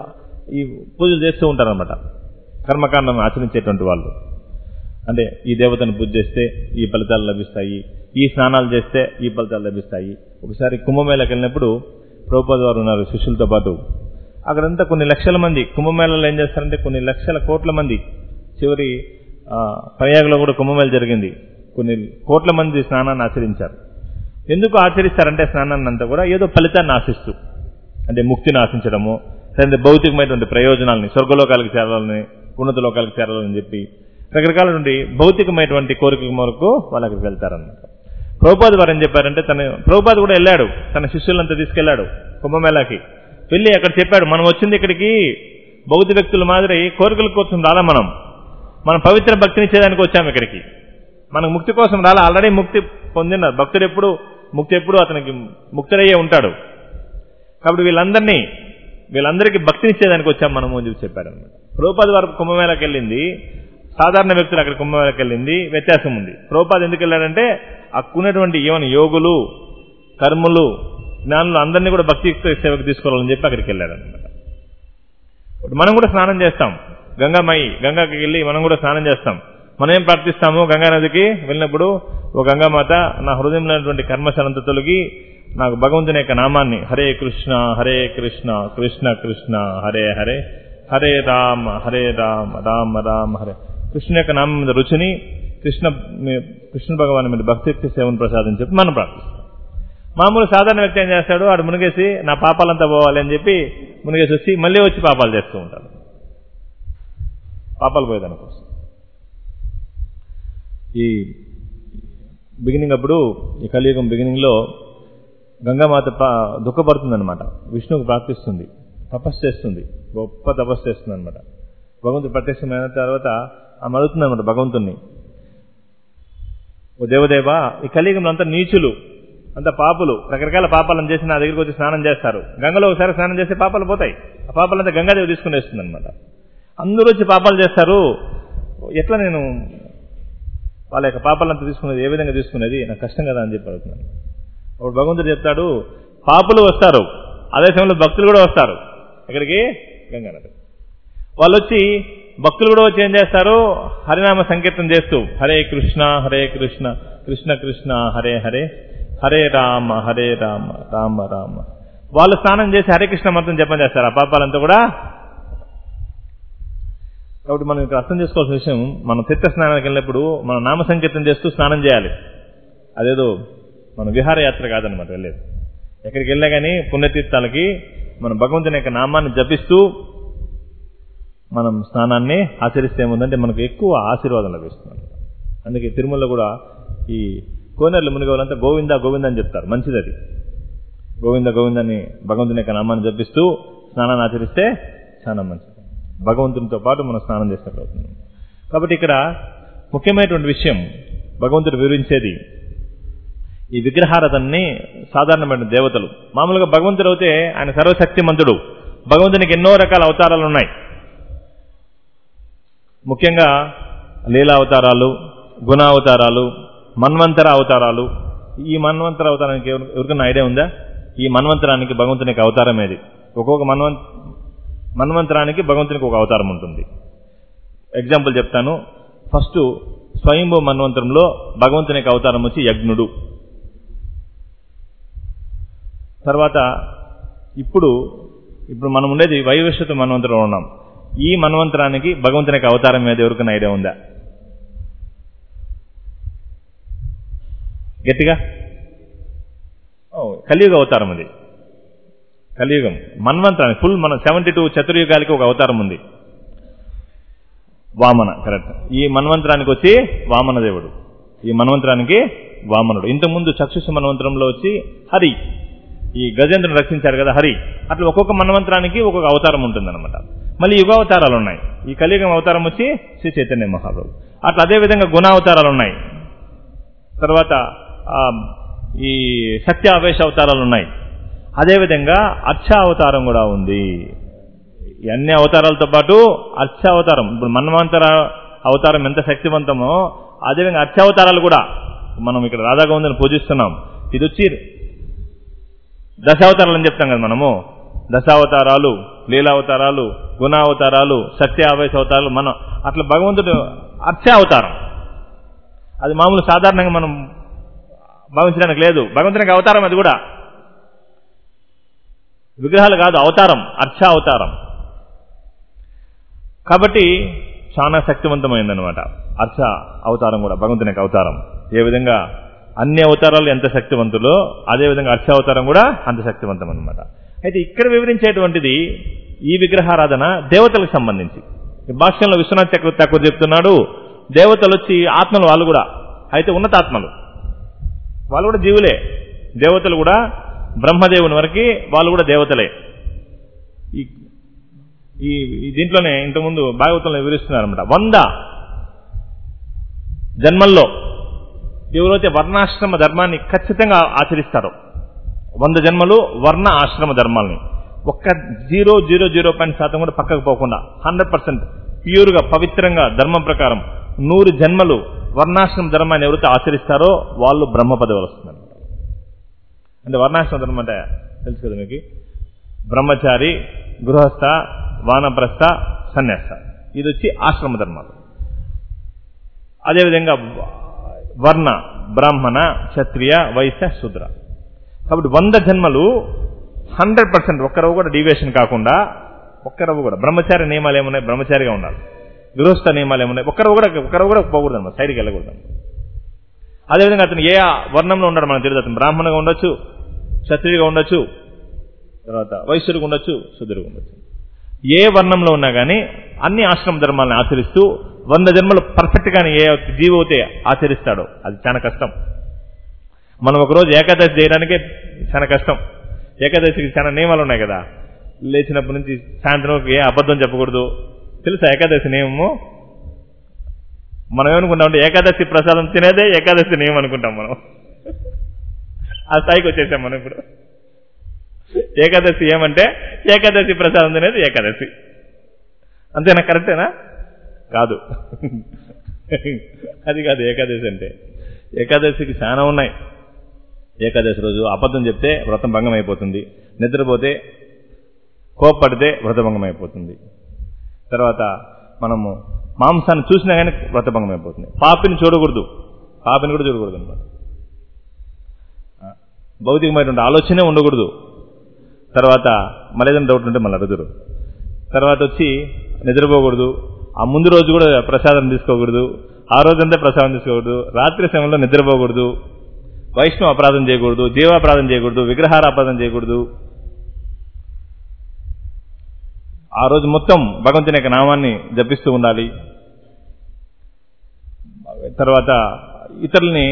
ఈ పూజలు చేస్తూ ఉంటారనమాట కర్మకాండం ఆచరించేటువంటి వాళ్ళు అంటే ఈ దేవతను పూజ చేస్తే ఈ ఫలితాలు లభిస్తాయి ఈ స్నానాలు చేస్తే ఈ ఫలితాలు లభిస్తాయి ఒకసారి కుంభమేళకి వెళ్ళినప్పుడు ప్రభుపాద వారు ఉన్నారు శిష్యులతో పాటు అక్కడంతా కొన్ని లక్షల మంది కుంభమేళలో ఏం చేస్తారంటే కొన్ని లక్షల కోట్ల మంది చివరి ఆ, ప్రయాగలో కూడా కుంభమేళ జరిగింది కొన్ని కోట్ల మంది స్నానాన్ని ఆచరించారు ఎందుకు ఆచరిస్తారంటే స్నానాన్ని అంతా కూడా ఏదో ఫలితాన్ని ఆశిస్తూ అంటే ముక్తిని ఆశించడము లేదంటే భౌతికమైనటువంటి ప్రయోజనాలని స్వర్గలోకాలకు చేరాలని ఉన్నత లోకాలకు చేరాలని చెప్పి రకరకాల నుండి భౌతికమైనటువంటి కోరిక మేరకు వాళ్ళు అక్కడికి వెళ్తారన్నమాట ప్రభుపాద్ వారు ఏం చెప్పారంటే తన ప్రభుపాద్ కూడా వెళ్ళాడు తన శిష్యులంతా తీసుకెళ్లాడు కుంభమేళాకి వెళ్ళి అక్కడ చెప్పాడు మనం వచ్చింది ఇక్కడికి భౌతిక వ్యక్తుల మాదిరి కోరికల కోసం రాలా మనం మనం పవిత్ర భక్తిని చేయడానికి వచ్చాము ఇక్కడికి మనకు ముక్తి కోసం రాలా ఆల్రెడీ ముక్తి పొందిన భక్తుడు ఎప్పుడు ముక్తి ఎప్పుడు అతనికి ముక్తుడయ్యే ఉంటాడు కాబట్టి వీళ్ళందరినీ వీళ్ళందరికీ భక్తినిచ్చేదానికి వచ్చాం మనము అని చెప్పి చెప్పారు అనమాట ప్రభుపాద వారు కుంభమేళకి వెళ్ళింది సాధారణ వ్యక్తులు అక్కడ కుంభమేళకి వెళ్ళింది వ్యత్యాసం ఉంది ప్రభుపాద ఎందుకు వెళ్ళాడంటే అక్కున్నటువంటి ఏమైనా యోగులు కర్ములు జ్ఞానులు అందరినీ కూడా భక్తియుక్త సేవకు తీసుకోవాలని చెప్పి అక్కడికి వెళ్ళాడు అనమాట ఇప్పుడు మనం కూడా స్నానం చేస్తాం గంగామాయి గంగాకి వెళ్ళి మనం కూడా స్నానం చేస్తాం మనం ఏం ప్రార్థిస్తాము గంగా నదికి వెళ్ళినప్పుడు ఓ గంగామాత నా హృదయంలో ఉన్నటువంటి కర్మశనంత తొలగి నాకు భగవంతుని యొక్క నామాన్ని హరే కృష్ణ హరే కృష్ణ కృష్ణ కృష్ణ హరే హరే హరే రామ హరే రామ రామ రామ హరే కృష్ణ యొక్క నామం మీద రుచిని కృష్ణ మీ- కృష్ణ భగవాన్ మీద భక్తియుక్త సేవను ప్రసాదం చెప్పి మనం ప్రార్థిస్తాం మామూలు సాధారణ వ్యక్తి ఏం చేస్తాడు వాడు మునిగేసి నా పాపాలంతా పోవాలి అని చెప్పి మునిగేసి వచ్చి మళ్ళీ వచ్చి పాపాలు చేస్తూ ఉంటాడు పాపాలు పోయేదానికోసం ఈ బిగినింగ్ అప్పుడు ఈ కలియుగం బిగినింగ్ లో గంగామాత పా- దుఃఖపడుతుందన్నమాట విష్ణువుకు ప్రార్థిస్తుంది తపస్సు చేస్తుంది గొప్ప తపస్సు చేస్తుంది అనమాట భగవంతుడు ప్రత్యక్షమైన తర్వాత ఆమె అడుగుతుంది అనమాట భగవంతుణ్ణి ఓ దేవదేవ ఈ కలియుగంలో అంతా నీచులు అంత పాపులు రకరకాల పాపాలను చేసి నా దగ్గరికి వచ్చి స్నానం చేస్తారు గంగలో ఒకసారి స్నానం చేస్తే పాపాలు పోతాయి ఆ పాపాలంతా గంగాదేవి తీసుకుని వేస్తుంది అనమాట అందరూ వచ్చి పాపాలు చేస్తారు ఎట్లా నేను వాళ్ళ యొక్క పాపాలంతా తీసుకునేది ఏ విధంగా తీసుకునేది నాకు కష్టం కదా అని చెప్పి అడుగుతున్నాను అప్పుడు భగవంతుడు చెప్తాడు పాపులు వస్తారు అదే సమయంలో భక్తులు కూడా వస్తారు ఎక్కడికి గంగానది వాళ్ళు వచ్చి భక్తులు కూడా వచ్చి ఏం చేస్తారు హరినామ సంకీర్తన చేస్తూ హరే కృష్ణ హరే కృష్ణ కృష్ణ కృష్ణ హరే హరే హరే రామ హరే రామ రామ రామ వాళ్ళు స్నానం చేసి హరే కృష్ణ మంత్రం జపం చేస్తారు ఆ పాపాలంతా కూడా కాబట్టి మనం ఇక్కడ అర్థం చేసుకోవాల్సిన విషయం మనం తీర్థ స్నానానికి వెళ్ళినప్పుడు మనం నామ సంకీర్తన చేస్తూ స్నానం చేయాలి అదేదో మన విహారయాత్ర కాదనమాట వెళ్ళేది ఎక్కడికి వెళ్ళా కానీ పుణ్యతీర్థాలకి మనం భగవంతుని యొక్క నామాన్ని జపిస్తూ మనం స్నానాన్ని ఆచరిస్తే ఏముందంటే మనకు ఎక్కువ ఆశీర్వాదం లభిస్తుంది అందుకే తిరుమలలో కూడా ఈ కోనేరులు మునిగే వాళ్ళంతా గోవింద గోవింద అని చెప్తారు మంచిది అది గోవింద గోవింద అని భగవంతుని యొక్క నామాన్ని జపిస్తూ స్నానాన్ని ఆచరిస్తే చాలా మంచిది భగవంతునితో పాటు మనం స్నానం చేసినట్లు అవుతుంది కాబట్టి ఇక్కడ ముఖ్యమైనటువంటి విషయం భగవంతుడు వివరించేది ఈ విగ్రహారాధనని సాధారణమైన దేవతలు మామూలుగా భగవంతుడు అయితే ఆయన సర్వశక్తిమంతుడు భగవంతునికి ఎన్నో రకాల అవతారాలు ఉన్నాయి ముఖ్యంగా లీలా అవతారాలు గుణ అవతారాలు మన్వంతర అవతారాలు ఈ మన్వంతర అవతారానికి ఎవరి- ఎవరికైనా ఐడియా ఉందా ఈ మన్వంతరానికి భగవంతునికి అవతారం ఏది ఒక్కొక్క మన్వం మన్వంతరానికి భగవంతునికి ఒక అవతారం ఉంటుంది ఎగ్జాంపుల్ చెప్తాను ఫస్ట్ స్వయంభూ మన్వంతరంలో భగవంతునికి అవతారం వచ్చి యజ్ఞుడు తర్వాత ఇప్పుడు ఇప్పుడు మనం ఉండేది వైవస్వత మన్వంతరంలో ఉన్నాం ఈ మన్వంతరానికి భగవంతునికి అవతారం మీద ఎవరికైనా ఐడియా ఉందా గట్టిగా ఓ, కలియుగ అవతారం అది కలియుగం మన్వంతరానికి ఫుల్ మన సెవెంటీ టూ చతుర్యుగాలకి ఒక అవతారం ఉంది వామన కరెక్ట్ ఈ మన్వంతరానికి వచ్చి వామన దేవుడు ఈ మన్వంతరానికి వామనుడు ఇంతకుముందు చక్షుష మన్వంతరంలో వచ్చి హరి ఈ గజేంద్రుని రక్షించారు కదా హరి అట్లా ఒక్కొక్క మన్వంతరానికి ఒక్కొక్క అవతారం ఉంటుందన్నమాట మళ్ళీ యుగావతారాలు ఉన్నాయి ఈ కలియుగం అవతారం వచ్చి శ్రీ చైతన్య మహాప్రభు అట్లా అదే విధంగా గుణావతారాలు ఉన్నాయి తర్వాత ఆ, ఈ సత్య ఆవేశ అవతారాలు ఉన్నాయి అదేవిధంగా అర్చ అవతారం కూడా ఉంది ఈ అన్ని అవతారాలతో పాటు అర్చ అవతారం ఇప్పుడు మన్వంతర అవతారం ఎంత శక్తివంతమో అదేవిధంగా అర్చ అవతారాలు కూడా మనం ఇక్కడ రాధాగోవిందని పూజిస్తున్నాం ఇది వచ్చి దశావతారాలు అని చెప్తాం కదా మనము దశావతారాలు లీలావతారాలు గుణావతారాలు సత్యావేశ అవతారాలు మనం అట్లా భగవంతుడు అర్చావతారం అది మామూలు సాధారణంగా మనం భావించడానికి లేదు భగవంతునికి అవతారం అది కూడా విగ్రహాలు కాదు అవతారం అర్చా అవతారం కాబట్టి చాలా శక్తివంతమైందనమాట అర్చ అవతారం కూడా భగవంతుని యొక్క అవతారం ఏ విధంగా అన్ని అవతారాలు ఎంత శక్తివంతులో అదే విధంగా అర్చ అవతారం కూడా అంత శక్తివంతం అనమాట అయితే ఇక్కడ వివరించేటువంటిది ఈ విగ్రహారాధన దేవతలకు సంబంధించి ఈ భాష్యంలో విశ్వనాథ్ చక్రవర్తి తక్కువ చెప్తున్నాడు దేవతలు వచ్చి ఆత్మలు వాళ్ళు కూడా అయితే ఉన్నతాత్మలు వాళ్ళు కూడా జీవులే దేవతలు కూడా బ్రహ్మదేవుని వరకు వాళ్ళు కూడా దేవతలే ఈ ఈ ఈ దీంట్లోనే ఇంతకుముందు భాగవతంలో వివరిస్తున్నారనమాట వంద జన్మల్లో ఎవరైతే వర్ణాశ్రమ ధర్మాన్ని ఖచ్చితంగా ఆచరిస్తారో వంద జన్మలు వర్ణ ఆశ్రమ ధర్మాలని ఒక్క జీరో జీరో జీరో పాయింట్ శాతం కూడా పక్కకు పోకుండా హండ్రెడ్ పర్సెంట్ ప్యూర్గా పవిత్రంగా ధర్మం ప్రకారం నూరు జన్మలు వర్ణాశ్రమ ధర్మాన్ని ఎవరైతే ఆచరిస్తారో వాళ్ళు బ్రహ్మ పదవులు వస్తున్నారు అంటే వర్ణాశ్రమ ధర్మం అంటే తెలుసు కదా మీకు బ్రహ్మచారి గృహస్థ వానప్రస్థ సన్యాస ఇది వచ్చి ఆశ్రమ ధర్మాలు అదేవిధంగా వర్ణ బ్రాహ్మణ క్షత్రియ వైశ్య శూద్ర కాబట్టి వంద జన్మలు హండ్రెడ్ పర్సెంట్ ఒక్కరవు కూడా డీవియేషన్ కాకుండా ఒక్కరవు కూడా బ్రహ్మచారి నియమాలు ఏమున్నాయి బ్రహ్మచారిగా ఉండాలి గృహస్థ నియమాలు ఏమున్నాయి ఒక్కరు కూడా ఒక్కరు కూడా పోకూడదు అనమాట సైడ్కి వెళ్ళకూడదు అదేవిధంగా అతను ఏ వర్ణంలో ఉన్నాడు మనకు తెలియదు అతను బ్రాహ్మణగా ఉండొచ్చు క్షత్రియుగా ఉండొచ్చు తర్వాత వైశ్యుడిగా ఉండొచ్చు శుద్ధుడిగా ఉండొచ్చు ఏ వర్ణంలో ఉన్నా కానీ అన్ని ఆశ్రమ ధర్మాలను ఆచరిస్తూ వంద జన్మలు పర్ఫెక్ట్ గాని ఏ జీవోతే ఆచరిస్తాడో అది చాలా కష్టం మనం ఒకరోజు ఏకాదశి చేయడానికే చాలా కష్టం ఏకాదశికి చాలా నియమాలు ఉన్నాయి కదా లేచినప్పటి నుంచి సాయంత్రం ఏ అబద్ధం చెప్పకూడదు తెలుసా ఏకాదశి నియమము మనం ఏమనుకుంటామంటే ఏకాదశి ప్రసాదం తినేదే ఏకాదశి నియమం అనుకుంటాం మనం ఆ స్థాయికి వచ్చేసాం మనం ఇప్పుడు ఏకాదశి ఏమంటే ఏకాదశి ప్రసాదం తినేది ఏకాదశి అంతేనా కరెక్టేనా కాదు అది కాదు ఏకాదశి అంటే ఏకాదశికి చాలా ఉన్నాయి ఏకాదశి రోజు అబద్ధం చెప్తే వ్రతం భంగం అయిపోతుంది నిద్రపోతే కోప్పడితే వ్రతభంగం అయిపోతుంది తర్వాత మనము మాంసాన్ని చూసినా కానీ వ్రతభంగం అయిపోతుంది పాపిని చూడకూడదు పాపిని కూడా చూడకూడదు అనమాట భౌతికమైనటువంటి ఆలోచనే ఉండకూడదు తర్వాత మళ్ళీ ఏదైనా డౌట్ ఉంటే మళ్ళీ అడుగురు తర్వాత వచ్చి నిద్రపోకూడదు ఆ ముందు రోజు కూడా ప్రసాదం తీసుకోకూడదు ఆ రోజంతా ప్రసాదం తీసుకోకూడదు రాత్రి సమయంలో నిద్రపోకూడదు వైష్ణవ అపరాధం చేయకూడదు జీవాపరాధం చేయకూడదు విగ్రహార అపరాధం చేయకూడదు ఆ రోజు మొత్తం భగవంతుని యొక్క నామాన్ని జపిస్తూ ఉండాలి తర్వాత ఇతరుల్ని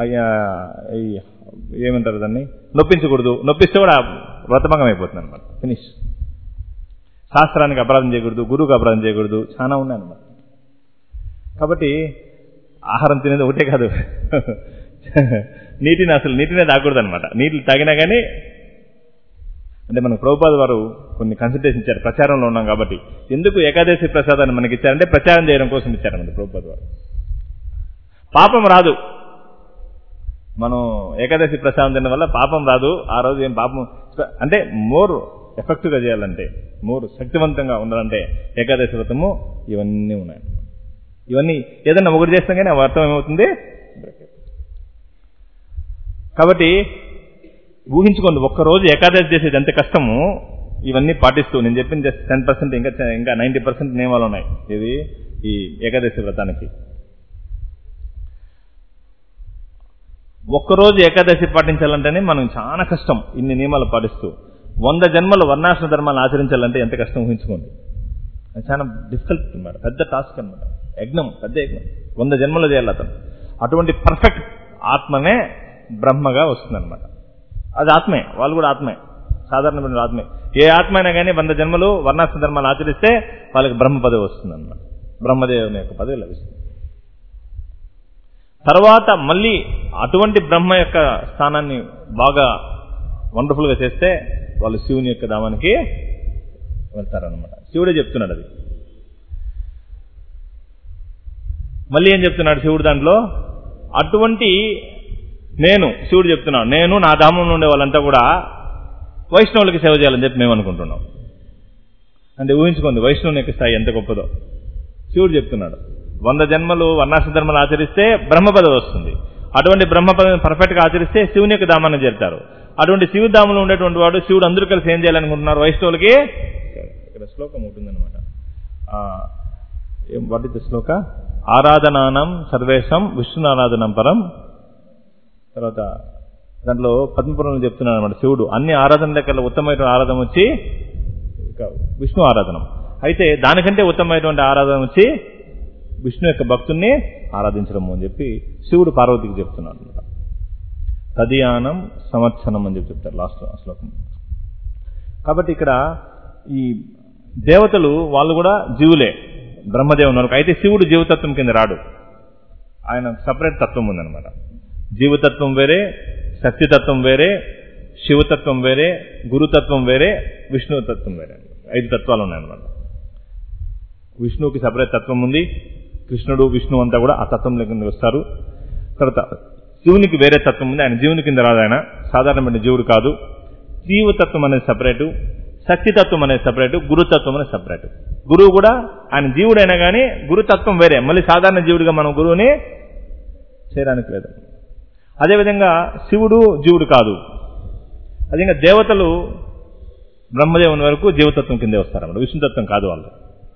ఏమంటారు దాన్ని నొప్పించకూడదు నొప్పిస్తే కూడా వ్రతభంగం అయిపోతుంది అనమాట ఫినిష్ శాస్త్రానికి అపరాధం చేయకూడదు గురువుకి అపరాధం చేయకూడదు చాలా ఉన్నాయన్నమాట కాబట్టి ఆహారం తినేది ఒకటే కాదు నీటిని అసలు నీటినే తాగకూడదు అనమాట నీటిని తాగినా కానీ అంటే మనకు ప్రభుపాద వారు కొన్ని కన్సల్టేషన్ ఇచ్చారు ప్రచారంలో ఉన్నాం కాబట్టి ఎందుకు ఏకాదశి ప్రసాదాన్ని మనకి ఇచ్చారంటే ప్రచారం చేయడం కోసం ఇచ్చారన్నమాట ప్రభుపాద వారు పాపం రాదు మనం ఏకాదశి ప్రసాదం తినడం వల్ల పాపం రాదు ఆ రోజు ఏం పాపం అంటే మోర్ ఎఫెక్టివ్గా చేయాలంటే మోర్ శక్తివంతంగా ఉండాలంటే ఏకాదశి వ్రతము ఇవన్నీ ఉన్నాయి ఇవన్నీ ఏదన్నా ఒకటి చేస్తాం కానీ ఆ వ్రతం ఏమవుతుంది కాబట్టి ఊహించుకోండి ఒక్కరోజు ఏకాదశి చేసేది ఎంత కష్టము ఇవన్నీ పాటిస్తూ నేను చెప్పిన జస్ట్ టెన్ పర్సెంట్ ఇంకా ఇంకా నైంటీ పర్సెంట్ నియమాలు ఉన్నాయి ఇది ఈ ఏకాదశి వ్రతానికి ఒక్కరోజు ఏకాదశి పాటించాలంటేనే మనం చాలా కష్టం ఇన్ని నియమాలు పాటిస్తూ వంద జన్మలు వర్ణాశ్రమ ధర్మాలను ఆచరించాలంటే ఎంత కష్టం ఊహించుకోండి అది చాలా డిఫికల్ట్ అనమాట పెద్ద టాస్క్ అనమాట యజ్ఞం పెద్ద యజ్ఞం వంద జన్మలు చేయాలి అతను అటువంటి పర్ఫెక్ట్ ఆత్మనే బ్రహ్మగా వస్తుందన్నమాట అది ఆత్మే వాళ్ళు కూడా ఆత్మే సాధారణమైన ఆత్మే ఏ ఆత్మ అయినా కానీ వంద జన్మలు వర్ణాశ్రమ ధర్మాలు ఆచరిస్తే వాళ్ళకి బ్రహ్మ పదవి వస్తుందన్నమాట బ్రహ్మదేవుని యొక్క పదవి లభిస్తుంది తర్వాత మళ్ళీ అటువంటి బ్రహ్మ యొక్క స్థానాన్ని బాగా వండర్ఫుల్ గా చేస్తే వాళ్ళు శివుని యొక్క ధామానికి వెళ్తారనమాట శివుడే చెప్తున్నాడు అది మళ్ళీ ఏం చెప్తున్నాడు శివుడు దాంట్లో అటువంటి నేను శివుడు చెప్తున్నాడు నేను నా ధామంలో ఉండే వాళ్ళంతా కూడా వైష్ణవులకి సేవ చేయాలని చెప్పి మేము అనుకుంటున్నాం అంటే ఊహించుకోండి వైష్ణవుని యొక్క స్థాయి ఎంత గొప్పదో శివుడు చెప్తున్నాడు వంద జన్మలు వర్ణాశ్ర ధర్మాలు ఆచరిస్తే బ్రహ్మపదవి వస్తుంది అటువంటి బ్రహ్మపదవిని పర్ఫెక్ట్ గా ఆచరిస్తే శివుని యొక్క ధామాన్ని చేరుతారు అటువంటి శివుడి ధామంలో ఉండేటువంటి వాడు శివుడు అందరూ కలిసి ఏం చేయాలనుకుంటున్నారు వైష్ణవులకి ఇక్కడ శ్లోకం ఉంటుందన్నమాట వాట్ ఇస్ శ్లోక ఆరాధనానం సర్వేశం విష్ణునారాధనం పరం తర్వాత దాంట్లో పద్మపురంలో చెప్తున్నాడు అనమాట శివుడు అన్ని ఆరాధన లెక్కల ఉత్తమమైన ఆరాధన వచ్చి ఇక విష్ణు ఆరాధనం అయితే దానికంటే ఉత్తమమైనటువంటి ఆరాధన వచ్చి విష్ణు యొక్క భక్తుల్ని ఆరాధించడము అని చెప్పి శివుడు పార్వతికి చెప్తున్నాడు అనమాట తదియానం సంవత్సరం అని చెప్పి చెప్తారు లాస్ట్ శ్లోకం కాబట్టి ఇక్కడ ఈ దేవతలు వాళ్ళు కూడా జీవులే బ్రహ్మదేవుని వరకు అయితే శివుడు జీవతత్వం కింద రాడు ఆయన సపరేట్ తత్వం ఉందన్నమాట జీవతత్వం వేరే శక్తితత్వం వేరే శివతత్వం వేరే గురుతత్వం వేరే విష్ణుతత్వం వేరే ఐదు తత్వాలు ఉన్నాయన్నమాట విష్ణువుకి సపరేట్ తత్వం ఉంది కృష్ణుడు విష్ణు అంతా కూడా ఆ తత్వంలో కింద వస్తారు తర్వాత శివునికి వేరే తత్వం ఉంది ఆయన జీవుని కింద రాదు ఆయన సాధారణమైన జీవుడు కాదు జీవతత్వం అనేది సపరేటు శక్తితత్వం అనేది సపరేటు గురుతత్వం అనేది సపరేటు గురువు కూడా ఆయన జీవుడైనా కానీ గురుతత్వం వేరే మళ్ళీ సాధారణ జీవుడిగా మనం గురువుని చేయడానికి లేదు అదేవిధంగా శివుడు జీవుడు కాదు అదేవిధంగా దేవతలు బ్రహ్మదేవుని వరకు జీవతత్వం కిందే వస్తారన్నమాట విష్ణుతత్వం కాదు వాళ్ళు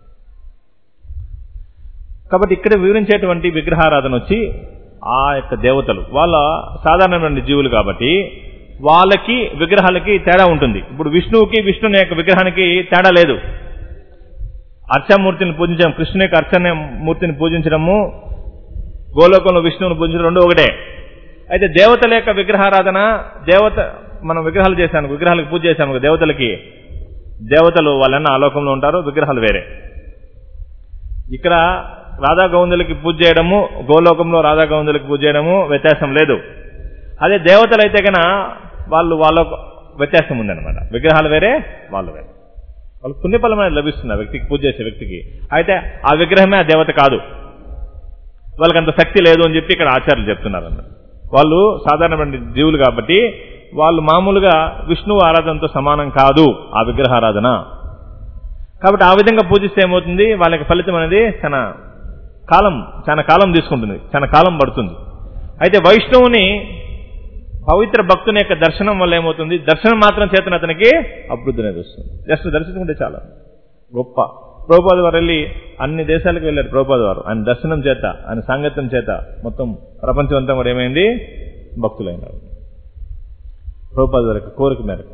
కాబట్టి ఇక్కడ వివరించేటువంటి విగ్రహారాధన వచ్చి ఆ యొక్క దేవతలు వాళ్ళ సాధారణమైన జీవులు కాబట్టి వాళ్ళకి విగ్రహాలకి తేడా ఉంటుంది ఇప్పుడు విష్ణువుకి విష్ణుని యొక్క విగ్రహానికి తేడా లేదు అర్చామూర్తిని పూజించడం కృష్ణుని యొక్క అర్చన మూర్తిని పూజించడము గోలోకంలో విష్ణువుని పూజించడం రెండు ఒకటే అయితే దేవతల యొక్క విగ్రహారాధన దేవత మనం విగ్రహాలు చేశాను విగ్రహాలకు పూజ చేశాము దేవతలకి దేవతలు వాళ్ళన్న ఆలోకంలో ఉంటారు విగ్రహాలు వేరే ఇక్కడ రాధా గౌందులకి పూజ చేయడము గోలోకంలో రాధా గౌందులకి పూజ చేయడము వ్యత్యాసం లేదు అదే దేవతలు అయితే కన వాళ్ళు వాళ్ళ వ్యత్యాసం ఉందన్నమాట విగ్రహాలు వేరే వాళ్ళు వేరే వాళ్ళు పుణ్యఫలం అనేది లభిస్తుంది ఆ వ్యక్తికి పూజ చేసే వ్యక్తికి అయితే ఆ విగ్రహమే ఆ దేవత కాదు వాళ్ళకి అంత శక్తి లేదు అని చెప్పి ఇక్కడ ఆచార్యులు చెప్తున్నారు అన్నమాట వాళ్ళు సాధారణమైన జీవులు కాబట్టి వాళ్ళు మామూలుగా విష్ణువు ఆరాధనతో సమానం కాదు ఆ విగ్రహారాధన కాబట్టి ఆ విధంగా పూజిస్తే ఏమవుతుంది వాళ్ళకి ఫలితం అనేది చాలా కాలం చాలా కాలం తీసుకుంటుంది చాలా కాలం పడుతుంది అయితే వైష్ణవుని పవిత్ర భక్తుని యొక్క దర్శనం వల్ల ఏమవుతుంది దర్శనం మాత్రం చేతన అతనికి అభివృద్ధి అనేది వస్తుంది జస్ట్ దర్శించుకుంటే చాలా గొప్ప ప్రభుపాద వారు వెళ్ళి అన్ని దేశాలకు వెళ్ళారు ప్రభుపాద వారు ఆయన దర్శనం చేత ఆయన సాంగత్యం చేత మొత్తం ప్రపంచం అంతా కూడా ఏమైంది భక్తులైనారు ప్రభుపాద వారి యొక్క కోరిక మేరకు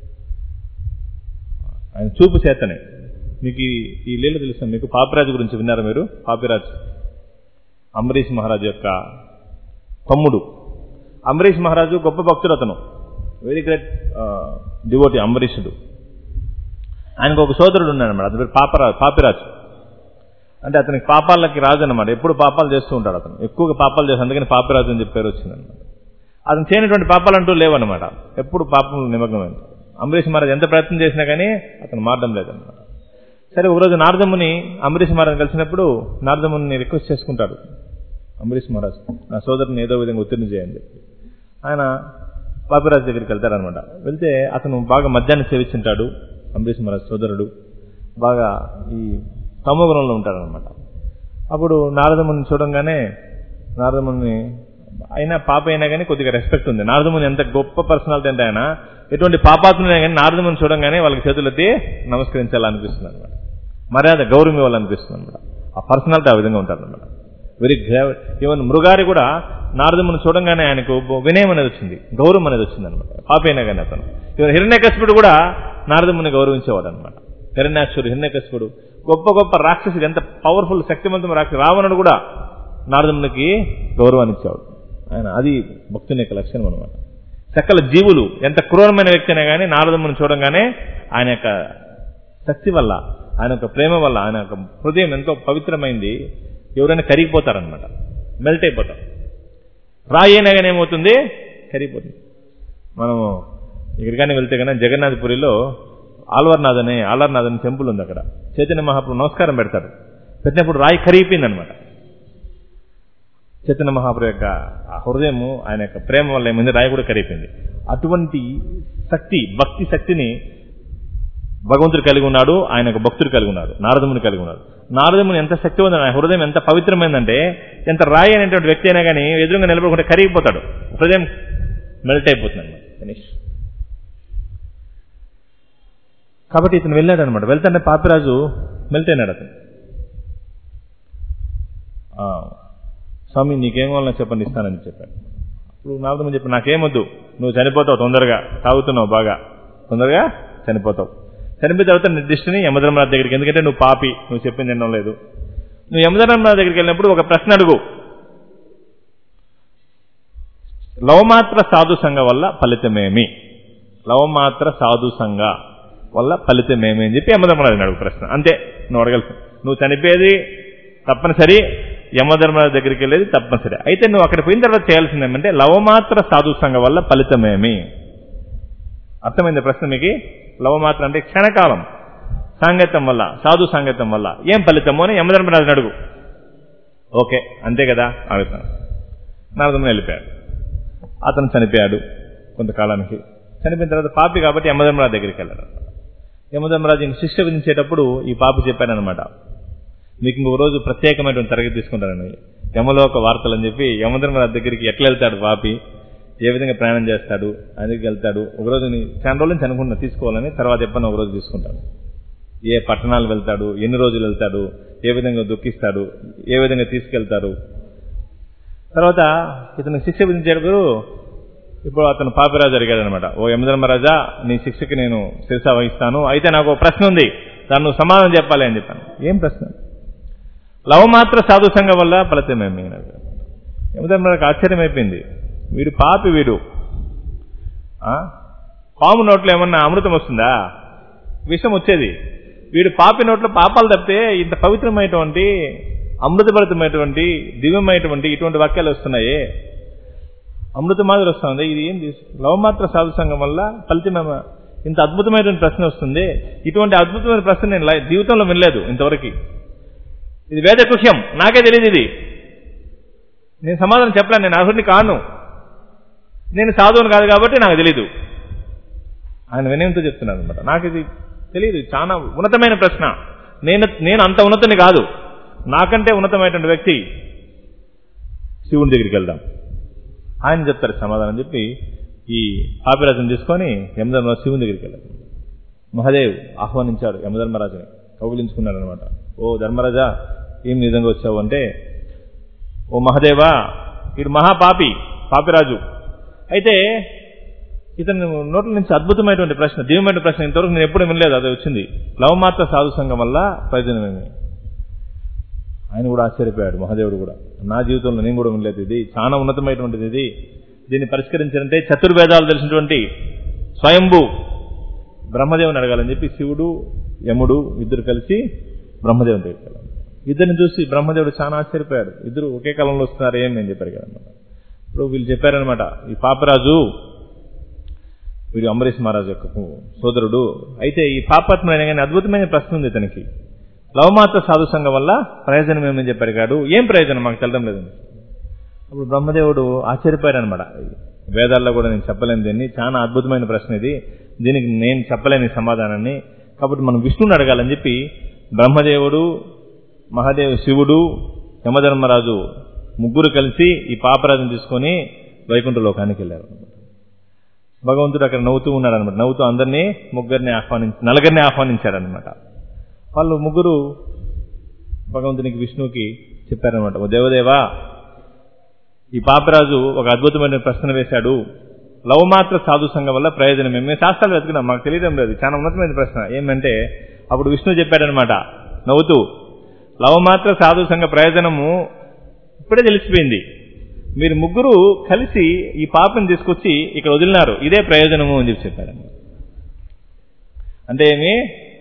ఆయన చూపు చేతనే మీకు ఈ లీల తెలుసు మీకు పాపిరాజు గురించి విన్నారా మీరు పాపిరాజ్ అంబరీష్ మహారాజు యొక్క తమ్ముడు అంబరీష్ మహారాజు గొప్ప భక్తుడు అతను వెరీ గ్రేట్ డివోటి అంబరీషుడు ఆయనకు ఒక సోదరుడు ఉన్నాడు అన్నమాట అతని పేరు పాపరాజు పాపిరాజు అంటే అతనికి పాపాలకి రాజు అనమాట ఎప్పుడు పాపాలు చేస్తూ ఉంటాడు అతను ఎక్కువగా పాపాలు చేస్తాడు అందుకని పాపిరాజు అని చెప్పి పేరు వచ్చిందనమాట అతను చేయనటువంటి పాపాలు అంటూ లేవన్నమాట ఎప్పుడు పాపం నిమగ్నమైంది అంబరీష్ మహారాజు ఎంత ప్రయత్నం చేసినా కానీ అతను మారడం లేదన్నమాట సరే ఒకరోజు నారదముని అంబరీష్ మహారాజు కలిసినప్పుడు నారదముని రిక్వెస్ట్ చేసుకుంటాడు అంబరీష్ మహారాజ్ నా సోదరుని ఏదో విధంగా ఉత్తీర్ణ చేయని చెప్పి ఆయన పాపిరాజు దగ్గరికి వెళ్తారనమాట వెళ్తే అతను బాగా మద్యాన్ని సేవించుంటాడు అంబరీష్ మహారాజ్ సోదరుడు బాగా ఈ తమోగుణంలో ఉంటాడనమాట అప్పుడు నారదముని చూడంగానే నారదముని అయినా పాప అయినా కానీ కొద్దిగా రెస్పెక్ట్ ఉంది నారదముని ఎంత గొప్ప పర్సనాలిటీ అంటే ఆయన ఎటువంటి పాపాత్మైనా కానీ నారదముని చూడంగానే వాళ్ళకి చేతులెత్తి నమస్కరించాలనిపిస్తుంది అనమాట మర్యాద గౌరవం ఇవ్వాలనిపిస్తుంది అనమాట ఆ పర్సనాలిటీ ఆ విధంగా ఉంటారనమాట వెరీ గ్రేవ్ ఈవెన్ మృగారి కూడా నారదముని చూడంగానే ఆయనకు వినయం అనేది వచ్చింది గౌరవం అనేది వచ్చింది అనమాట పాపైనా కానీ అతను ఈవెన్ హిరణ్యకశిపుడు కూడా నారదముని గౌరవించేవాడు అనమాట హిరణ్యాక్షుడు హిరణ్యకశిపుడు గొప్ప గొప్ప రాక్షసుడు ఎంత పవర్ఫుల్ శక్తివంతం రాక్షసు రావణుడు కూడా నారదమునికి గౌరవాన్ని ఇచ్చేవాడు ఆయన అది భక్తుని యొక్క లక్షణం అనమాట సకల జీవులు ఎంత క్రూరమైన వ్యక్తి అయినా కానీ నారదముని చూడంగానే ఆయన యొక్క శక్తి వల్ల ఆయన యొక్క ప్రేమ వల్ల ఆయన యొక్క హృదయం ఎంతో పవిత్రమైంది ఎవరైనా కరిగిపోతారనమాట మెల్ట్ అయిపోతారు రాయి అయినా కానీ ఏమవుతుంది కరిగిపోతుంది మనము ఇక్కడికైనా వెళ్తే కన్నా జగన్నాథపురిలో ఆల్వర్నాథ్ అనే ఆల్వర్నాథ్ అనే టెంపుల్ ఉంది అక్కడ చైతన్య మహాప్రభు నమస్కారం పెడతారు పెట్టినప్పుడు రాయి కరిగిపోయింది అనమాట చైతన్య మహాప్రభు యొక్క ఆ హృదయము ఆయన యొక్క ప్రేమ వల్ల ఏమైంది రాయి కూడా కరిగిపోయింది అటువంటి శక్తి భక్తి శక్తిని భగవంతుడు కలిగి ఉన్నాడు ఆయన ఒక భక్తుడు కలిగి ఉన్నాడు నారదముని కలిగి ఉన్నాడు నారదముని ఎంత శక్తివంతుడు ఆయన హృదయం ఎంత పవిత్రమైందంటే ఎంత రాయి అనేటువంటి వ్యక్తి అయినా కానీ ఎదురుగా నిలబడుకుంటే కరిగిపోతాడు హృదయం మెల్ట్ అయిపోతుంది ఫినిష్ కాబట్టి ఇతను వెళ్ళాడు అనమాట వెళ్తానే పాపిరాజు మెల్ట్ అయినాడు అతను ఆ, స్వామి నీకేం కావాలో చెప్పండి ఇస్తానని చెప్పాడు ఇప్పుడు నారదముని చెప్పి నాకేమొద్దు నువ్వు చనిపోతావు తొందరగా తాగుతున్నావు బాగా తొందరగా చనిపోతావు చనిపోయిన తర్వాత నిర్దిష్టని యమధర్మరాజు దగ్గరికి ఎందుకంటే నువ్వు పాపి నువ్వు చెప్పింది ఎన్నో లేదు నువ్వు యమధర్మరాజు దగ్గరికి వెళ్ళినప్పుడు ఒక ప్రశ్న అడుగు లవమాత్ర సాధు సంఘ వల్ల ఫలితమేమి లవమాత్ర సాధు సంఘ వల్ల ఫలితమేమి అని చెప్పి యమధర్మరాజుని అడుగు ప్రశ్న అంతే నువ్వు అడగలుసు నువ్వు చనిపోయేది తప్పనిసరి యమధర్మరాజు దగ్గరికి వెళ్ళేది తప్పనిసరి అయితే నువ్వు అక్కడ పోయిన తర్వాత చేయాల్సింది ఏమంటే లవమాత్ర సాధు సంఘ వల్ల ఫలితమేమి అర్థమైంది ప్రశ్న మీకు లవమాత్ర అంటే క్షణకాలం సాంగత్యం వల్ల సాధు సాంగత్యం వల్ల ఏం ఫలితమో అని యమధర్మరాజుని అడుగు ఓకే అంతే కదా ఆగుతాను నారదముని వెళ్ళిపోయాడు అతను చనిపోయాడు కొంతకాలానికి చనిపోయిన తర్వాత పాపి కాబట్టి యమధర్మరాజు దగ్గరికి వెళ్ళాడు యమధర్మరాజు ఇంక శిక్ష విధించేటప్పుడు ఈ పాపి చెప్పాడనమాట మీకు ఇంకొక రోజు ప్రత్యేకమైనటువంటి తరగతి తీసుకుంటానని యమలోక వార్తలు అని చెప్పి యమధర్మరాజు దగ్గరికి ఎట్లా వెళ్తాడు పాపి ఏ విధంగా ప్రయాణం చేస్తాడు అందుకు వెళ్తాడు ఒకరోజు నీ- చాలా రోజుల నుంచి అనుకున్నా తీసుకోవాలని తర్వాత ఎప్పుడన్నా ఒక రోజు తీసుకుంటాడు ఏ పట్టణాలు వెళ్తాడు ఎన్ని రోజులు వెళ్తాడు ఏ విధంగా దుఃఖిస్తాడు ఏ విధంగా తీసుకెళ్తారు తర్వాత ఇతను శిక్ష విధించేటప్పుడు ఇప్పుడు అతను పాపిరాజు అడిగాడు అనమాట ఓ యమధర్మరాజా నీ శిక్షకి నేను శిరస వహిస్తాను అయితే నాకు ఒక ప్రశ్న ఉంది దాన్ని నువ్వు సమాధానం చెప్పాలి అని చెప్పాను ఏం ప్రశ్న లవమాత్ర సాధు సంఘం వల్ల ఫలితమేమి యమధర్మరాజుకి ఆశ్చర్యం అయిపోయింది వీడు పాపి వీడు ఆ? పాము నోట్లో ఏమన్నా అమృతం వస్తుందా విషం వచ్చేది వీడు పాపి నోట్లో పాపాలు తప్పితే ఇంత పవిత్రమైనటువంటి అమృతభరితమైనటువంటి దివ్యమైనటువంటి ఇటువంటి వాక్యాలు వస్తున్నాయి అమృత మాదిరి వస్తుంది ఇది ఏంది లవమాత్ర సాధు సంఘం వల్ల ఫలితమేమ ఇంత అద్భుతమైనటువంటి ప్రశ్న వస్తుంది ఇటువంటి అద్భుతమైన ప్రశ్న నేను లై- జీవితంలో వినలేదు ఇంతవరకు ఇది వేద కుహ్యం నాకే తెలియదు ఇది నేను సమాధానం చెప్పలేను నేను అర్హుడిని కాను నేను సాధువుని కాదు కాబట్టి నాకు తెలీదు ఆయన వినయంతో చెప్తున్నాను అనమాట నాకు ఇది తెలియదు చాలా ఉన్నతమైన ప్రశ్న నేను నేను అంత ఉన్నతుని కాదు నాకంటే ఉన్నతమైనటువంటి వ్యక్తి శివుని దగ్గరికి వెళ్దాం ఆయన చెప్తారు సమాధానం చెప్పి ఈ పాపిరాజుని తీసుకొని యమధర్మరాజు శివుని దగ్గరికి వెళ్ళారు మహాదేవ్ ఆహ్వానించాడు యమధర్మరాజుని కౌగులించుకున్నాడు అనమాట ఓ ధర్మరాజా ఏం నిజంగా వచ్చావు అంటే ఓ మహదేవా వీడు మహాపాపి పాపిరాజు అయితే ఇతని నోట్ల నుంచి అద్భుతమైనటువంటి ప్రశ్న దివ్యమైన ప్రశ్న ఇంతవరకు నేను ఎప్పుడు వినలేదు అది వచ్చింది లవమాత్ర సాధు సంఘం వల్ల ప్రయోజనమేమి ఆయన కూడా ఆశ్చర్యపోయాడు మహాదేవుడు కూడా నా జీవితంలో నేను కూడా వినలేదు ఇది చాలా ఉన్నతమైనటువంటిది ఇది దీన్ని పరిష్కరించాలంటే చతుర్వేదాలు తెలిసినటువంటి స్వయంభూ బ్రహ్మదేవుని అడగాలని చెప్పి శివుడు యముడు ఇద్దరు కలిసి బ్రహ్మదేవుని దగ్గరికి వెళ్ళారు ఇద్దరిని చూసి బ్రహ్మదేవుడు చాలా ఆశ్చర్యపోయాడు ఇద్దరు ఒకే కాలంలో వస్తున్నారు ఏం నేను చెప్పారు కదన్నమాట ఇప్పుడు వీళ్ళు చెప్పారనమాట ఈ పాపరాజు వీడు అంబరీష్ మహారాజు యొక్క సోదరుడు అయితే ఈ పాపాత్మైన కానీ అద్భుతమైన ప్రశ్న ఉంది ఇతనికి లవమాత్ర సాధు సంఘం వల్ల ప్రయోజనం ఏమని చెప్పారు కాడు ఏం ప్రయోజనం మాకు తెలడం లేదండి అప్పుడు బ్రహ్మదేవుడు ఆశ్చర్యపోయాడు అనమాట వేదాల్లో కూడా నేను చెప్పలేను దీన్ని చాలా అద్భుతమైన ప్రశ్న ఇది దీనికి నేను చెప్పలేని సమాధానాన్ని కాబట్టి మనం విష్ణుని అడగాలని చెప్పి బ్రహ్మదేవుడు మహాదేవ శివుడు యమధర్మరాజు ముగ్గురు కలిసి ఈ పాపరాజుని తీసుకొని వైకుంఠ లోకానికి వెళ్ళారు భగవంతుడు అక్కడ నవ్వుతూ ఉన్నాడు అనమాట నవ్వుతూ అందరినీ ముగ్గురిని ఆహ్వానించి నలుగురిని ఆహ్వానించారనమాట వాళ్ళు ముగ్గురు భగవంతునికి విష్ణువుకి చెప్పారనమాట ఓ దేవదేవా ఈ పాపరాజు ఒక అద్భుతమైన ప్రశ్న వేశాడు లవమాత్ర సాధు సంఘం వల్ల ప్రయోజనం ఏమి మేము శాస్త్రాలు వెతుకున్నాం మాకు తెలియడం లేదు చాలా ఉన్నతమైన ప్రశ్న ఏమంటే అప్పుడు విష్ణు చెప్పాడనమాట నవ్వుతూ లవమాత్ర సాధు సంఘ ప్రయోజనము ఇప్పుడే తెలిసిపోయింది మీరు ముగ్గురు కలిసి ఈ పాపని తీసుకొచ్చి ఇక్కడ వదిలినారు ఇదే ప్రయోజనము అని చెప్పి చెప్పారు అంటే ఏమి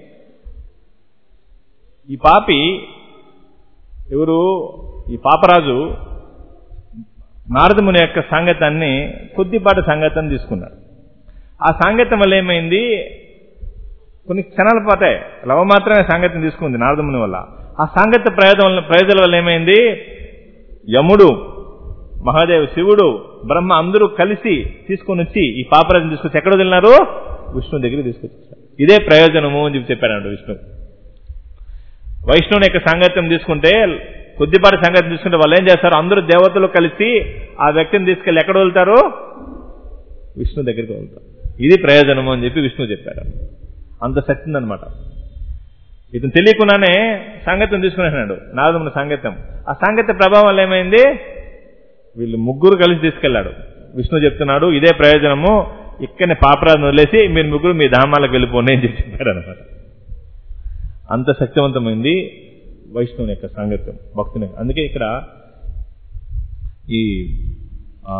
ఈ పాపి ఎవరు ఈ పాపరాజు నారదముని యొక్క సాంగత్యాన్ని కొద్దిపాటి సాంగత్యాన్ని తీసుకున్నాడు ఆ సాంగత్యం వల్ల ఏమైంది కొన్ని క్షణాల పాటే లవ మాత్రమే సాంగత్యం తీసుకుంది నారదముని వల్ల ఆ సాంగత్య ప్రయోజనం వల్ల ప్రయోజనం వల్ల ఏమైంది యముడు మహాదేవ్ శివుడు బ్రహ్మ అందరూ కలిసి తీసుకొని వచ్చి ఈ పాపరాజుని తీసుకొచ్చి ఎక్కడ వదిలినారు విష్ణు దగ్గరికి తీసుకొచ్చేసాడు ఇదే ప్రయోజనము అని చెప్పి చెప్పాడు విష్ణు వైష్ణవుని యొక్క సాంగత్యం తీసుకుంటే కొద్దిపాటి సంగతి తీసుకుంటే వాళ్ళు ఏం చేస్తారు అందరూ దేవతలు కలిసి ఆ వ్యక్తిని తీసుకెళ్లి ఎక్కడ వెళ్తారు విష్ణు దగ్గరికి వెళ్తారు ఇది ప్రయోజనము అని చెప్పి విష్ణు చెప్పారు అంత శక్తి ఉందన్నమాట ఇతను తెలియకుండానే సాంగత్యం తీసుకునేసినాడు నారదముని సాంగత్యం ఆ సాంగత్య ప్రభావం వల్ల ఏమైంది వీళ్ళు ముగ్గురు కలిసి తీసుకెళ్లాడు విష్ణు చెప్తున్నాడు ఇదే ప్రయోజనము ఇక్కడనే పాపరాజును వదిలేసి మీరు ముగ్గురు మీ ధామాలకు వెళ్ళిపోండి అని చెప్పి చెప్పాడు అనమాట అంత శక్తివంతమైంది వైష్ణవుని యొక్క సాంగత్యం భక్తుని అందుకే ఇక్కడ ఈ ఆ,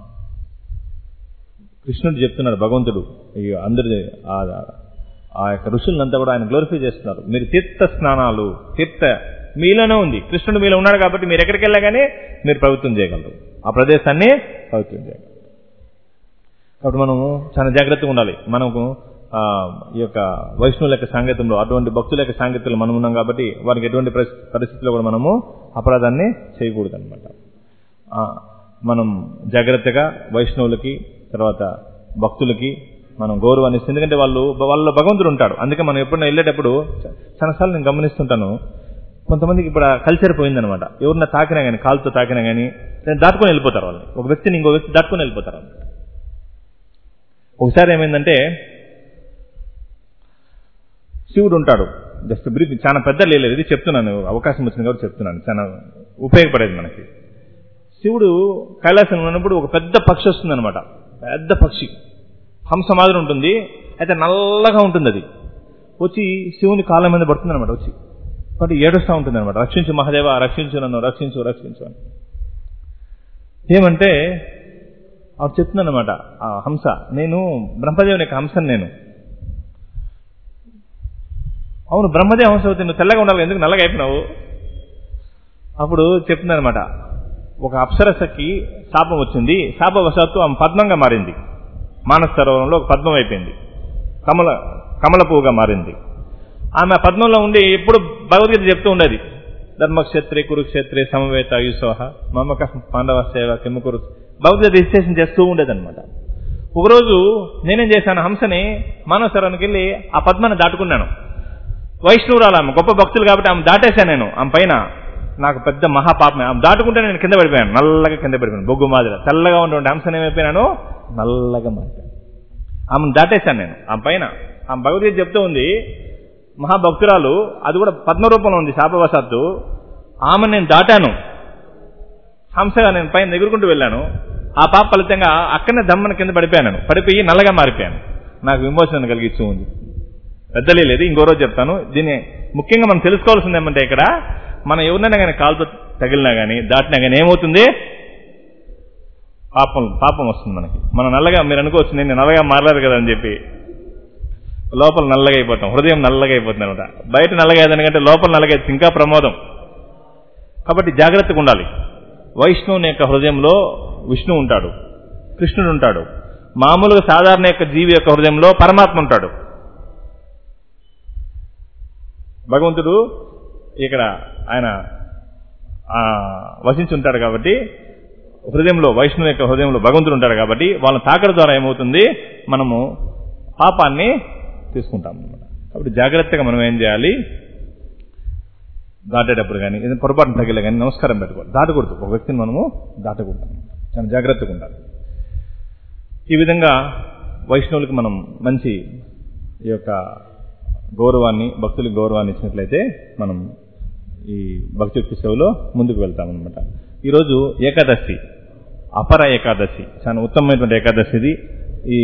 కృష్ణుడు చెప్తున్నాడు భగవంతుడు ఈ అందరి ఆ ఆ యొక్క ఋషులంతా కూడా ఆయన గ్లోరిఫై చేస్తున్నారు మీరు తీర్థ స్నానాలు తీర్థ మీలోనే ఉంది కృష్ణుడు మీలో ఉన్నాడు కాబట్టి మీరు ఎక్కడికి వెళ్ళా కానీ మీరు పవిత్రం చేయగలరు ఆ ప్రదేశాన్ని పవిత్రం చేయగలరు కాబట్టి మనము చాలా జాగ్రత్తగా ఉండాలి మనకు ఆ, ఈ యొక్క వైష్ణవుల యొక్క సాంగత్యంలో అటువంటి భక్తుల యొక్క సాంగత్యంలో మనం ఉన్నాం కాబట్టి వారికి ఎటువంటి పరిస్థి- పరిస్థితుల్లో కూడా మనము అపరాధాన్ని చేయకూడదు అనమాట మనం జాగ్రత్తగా వైష్ణవులకి తర్వాత భక్తులకి మనం గౌరవాన్ని ఇస్తాం. ఎందుకంటే వాళ్ళు వాళ్ళ భగవంతుడు ఉంటాడు అందుకే మనం ఎప్పుడైనా వెళ్ళేటప్పుడు చాలాసార్లు నేను గమనిస్తుంటాను కొంతమందికి ఇప్పుడు కల్చర్ పోయిందనమాట ఎవరన్నా తాకినా కానీ కాలుతో తాకినా కానీ దాటుకొని వెళ్ళిపోతారు వాళ్ళు ఒక వ్యక్తిని ఇంకో వ్యక్తి దాటుకొని వెళ్ళిపోతారు అన్నమాట ఒకసారి ఏమైందంటే శివుడు ఉంటాడు జస్ట్ బ్రీఫ్ చాలా పెద్ద లేదు ఇది చెప్తున్నాను అవకాశం వచ్చింది కాబట్టి చెప్తున్నాను చాలా ఉపయోగపడేది మనకి శివుడు కైలాసం ఉన్నప్పుడు ఒక పెద్ద పక్షి వస్తుందన్నమాట పెద్ద పక్షి హంస మాదిరి ఉంటుంది అయితే నల్లగా ఉంటుంది అది వచ్చి శివుని కాళ్ళ మీద పడుతుంది అనమాట వచ్చి కాబట్టి ఏడుస్తూ ఉంటుంది అనమాట రక్షించు మహాదేవ రక్షించు నన్ను రక్షించు రక్షించు అని ఏమంటే ఆవిడ చెప్తుందన్నమాట ఆ హంస నేను బ్రహ్మదేవుని యొక్క హంసను నేను అవును బ్రహ్మదేవ హంస అవుతుంది నువ్వు తెల్లగా ఉండాలి ఎందుకు నల్లగా అయిపోయినావు అప్పుడు చెప్తుందనమాట ఒక అప్సరసకి శాపం వచ్చింది శాపవశాత్తు ఆమె పద్మంగా మారింది మానస సరోవరంలో ఒక పద్మం అయిపోయింది కమల కమల పువ్వుగా మారింది ఆమె ఆ పద్మంలో ఉండి ఎప్పుడు భగవద్గీత చెప్తూ ఉండేది ధర్మక్షేత్రే కురుక్షేత్రే సమవేత ఆయుసోహ మమ్మక పాండవ సేవ కిమ్మకురు భగవద్గీత రిజిస్ట్రేషన్ చేస్తూ ఉండేదన్నమాట ఒకరోజు నేనేం చేశాను హంసని మానవ సరోవరానికి వెళ్ళి ఆ పద్మాన్ని దాటుకున్నాను వైష్ణవురాలు ఆమె గొప్ప భక్తులు కాబట్టి ఆమె దాటేశాను నేను ఆమె పైన నాకు పెద్ద మహాపాపమే ఆమె దాటుకుంటే నేను కింద పడిపోయాను నల్లగా కింద పడిపోయాను బొగ్గు మాదిరి తెల్లగా ఉండే అంశం ఏమైపోయినాను నల్లగా మారిపోయాను ఆమెను దాటేశాను నేను ఆమె పైన ఆమె భగవద్గీత చెప్తూ ఉంది మహాభక్తురాలు అది కూడా పద్మరూపంలో ఉంది శాపవశాత్తు ఆమె నేను దాటాను హంసగా నేను పైన ఎగురుకుంటూ వెళ్ళాను ఆ పాప ఫలితంగా అక్కడనే దమ్మన కింద పడిపోయాను నేను. పడిపోయి నల్లగా మారిపోయాను నాకు విమోచన కలిగిస్తూ ఉంది పెద్దలే లేదు ఇంకో రోజు చెప్తాను దీన్ని ముఖ్యంగా మనం తెలుసుకోవాల్సింది ఏమంటే ఇక్కడ మనం ఎవరినైనా కానీ కాలుతో తగిలినా కానీ దాటినా కానీ ఏమవుతుంది పాపం పాపం వస్తుంది మనకి మనం నల్లగా మీరు అనుకోవచ్చు నేను నల్లగా మారలేదు కదా అని చెప్పి లోపల నల్లగా అయిపోతాం హృదయం నల్లగా అయిపోతుంది అనమాట బయట నల్లగా అయ్యేదానికంటే లోపల నల్లగా అయితే ఇంకా ప్రమోదం కాబట్టి జాగ్రత్తగా ఉండాలి వైష్ణవుని యొక్క హృదయంలో విష్ణు ఉంటాడు కృష్ణుడు ఉంటాడు మామూలుగా సాధారణ యొక్క జీవి యొక్క హృదయంలో పరమాత్మ ఉంటాడు భగవంతుడు ఇక్కడ ఆయన ఆ, వసించుంటాడు కాబట్టి హృదయంలో వైష్ణవు యొక్క హృదయంలో భగవంతుడు ఉంటాడు కాబట్టి వాళ్ళని తాకడం ద్వారా ఏమవుతుంది మనము పాపాన్ని తీసుకుంటాం అన్నమాట కాబట్టి జాగ్రత్తగా మనం ఏం చేయాలి దాటేటప్పుడు కానీ ఏదైనా పొరపాటున తగిలే కానీ నమస్కారం పెట్టుకోవాలి దాటకూడదు ఒక వ్యక్తిని మనము దాటకూడదు అన్నమాట. చాలా జాగ్రత్తగా ఉండాలి ఈ విధంగా వైష్ణవులకు మనం మంచి ఈ యొక్క గౌరవాన్ని భక్తులకు గౌరవాన్ని ఇచ్చినట్లయితే మనం ఈ భక్తి యొక్క సేవలో ముందుకు వెళ్తామన్నమాట ఈరోజు ఏకాదశి అపర ఏకాదశి చాలా ఉత్తమమైనటువంటి ఏకాదశి ఇది ఈ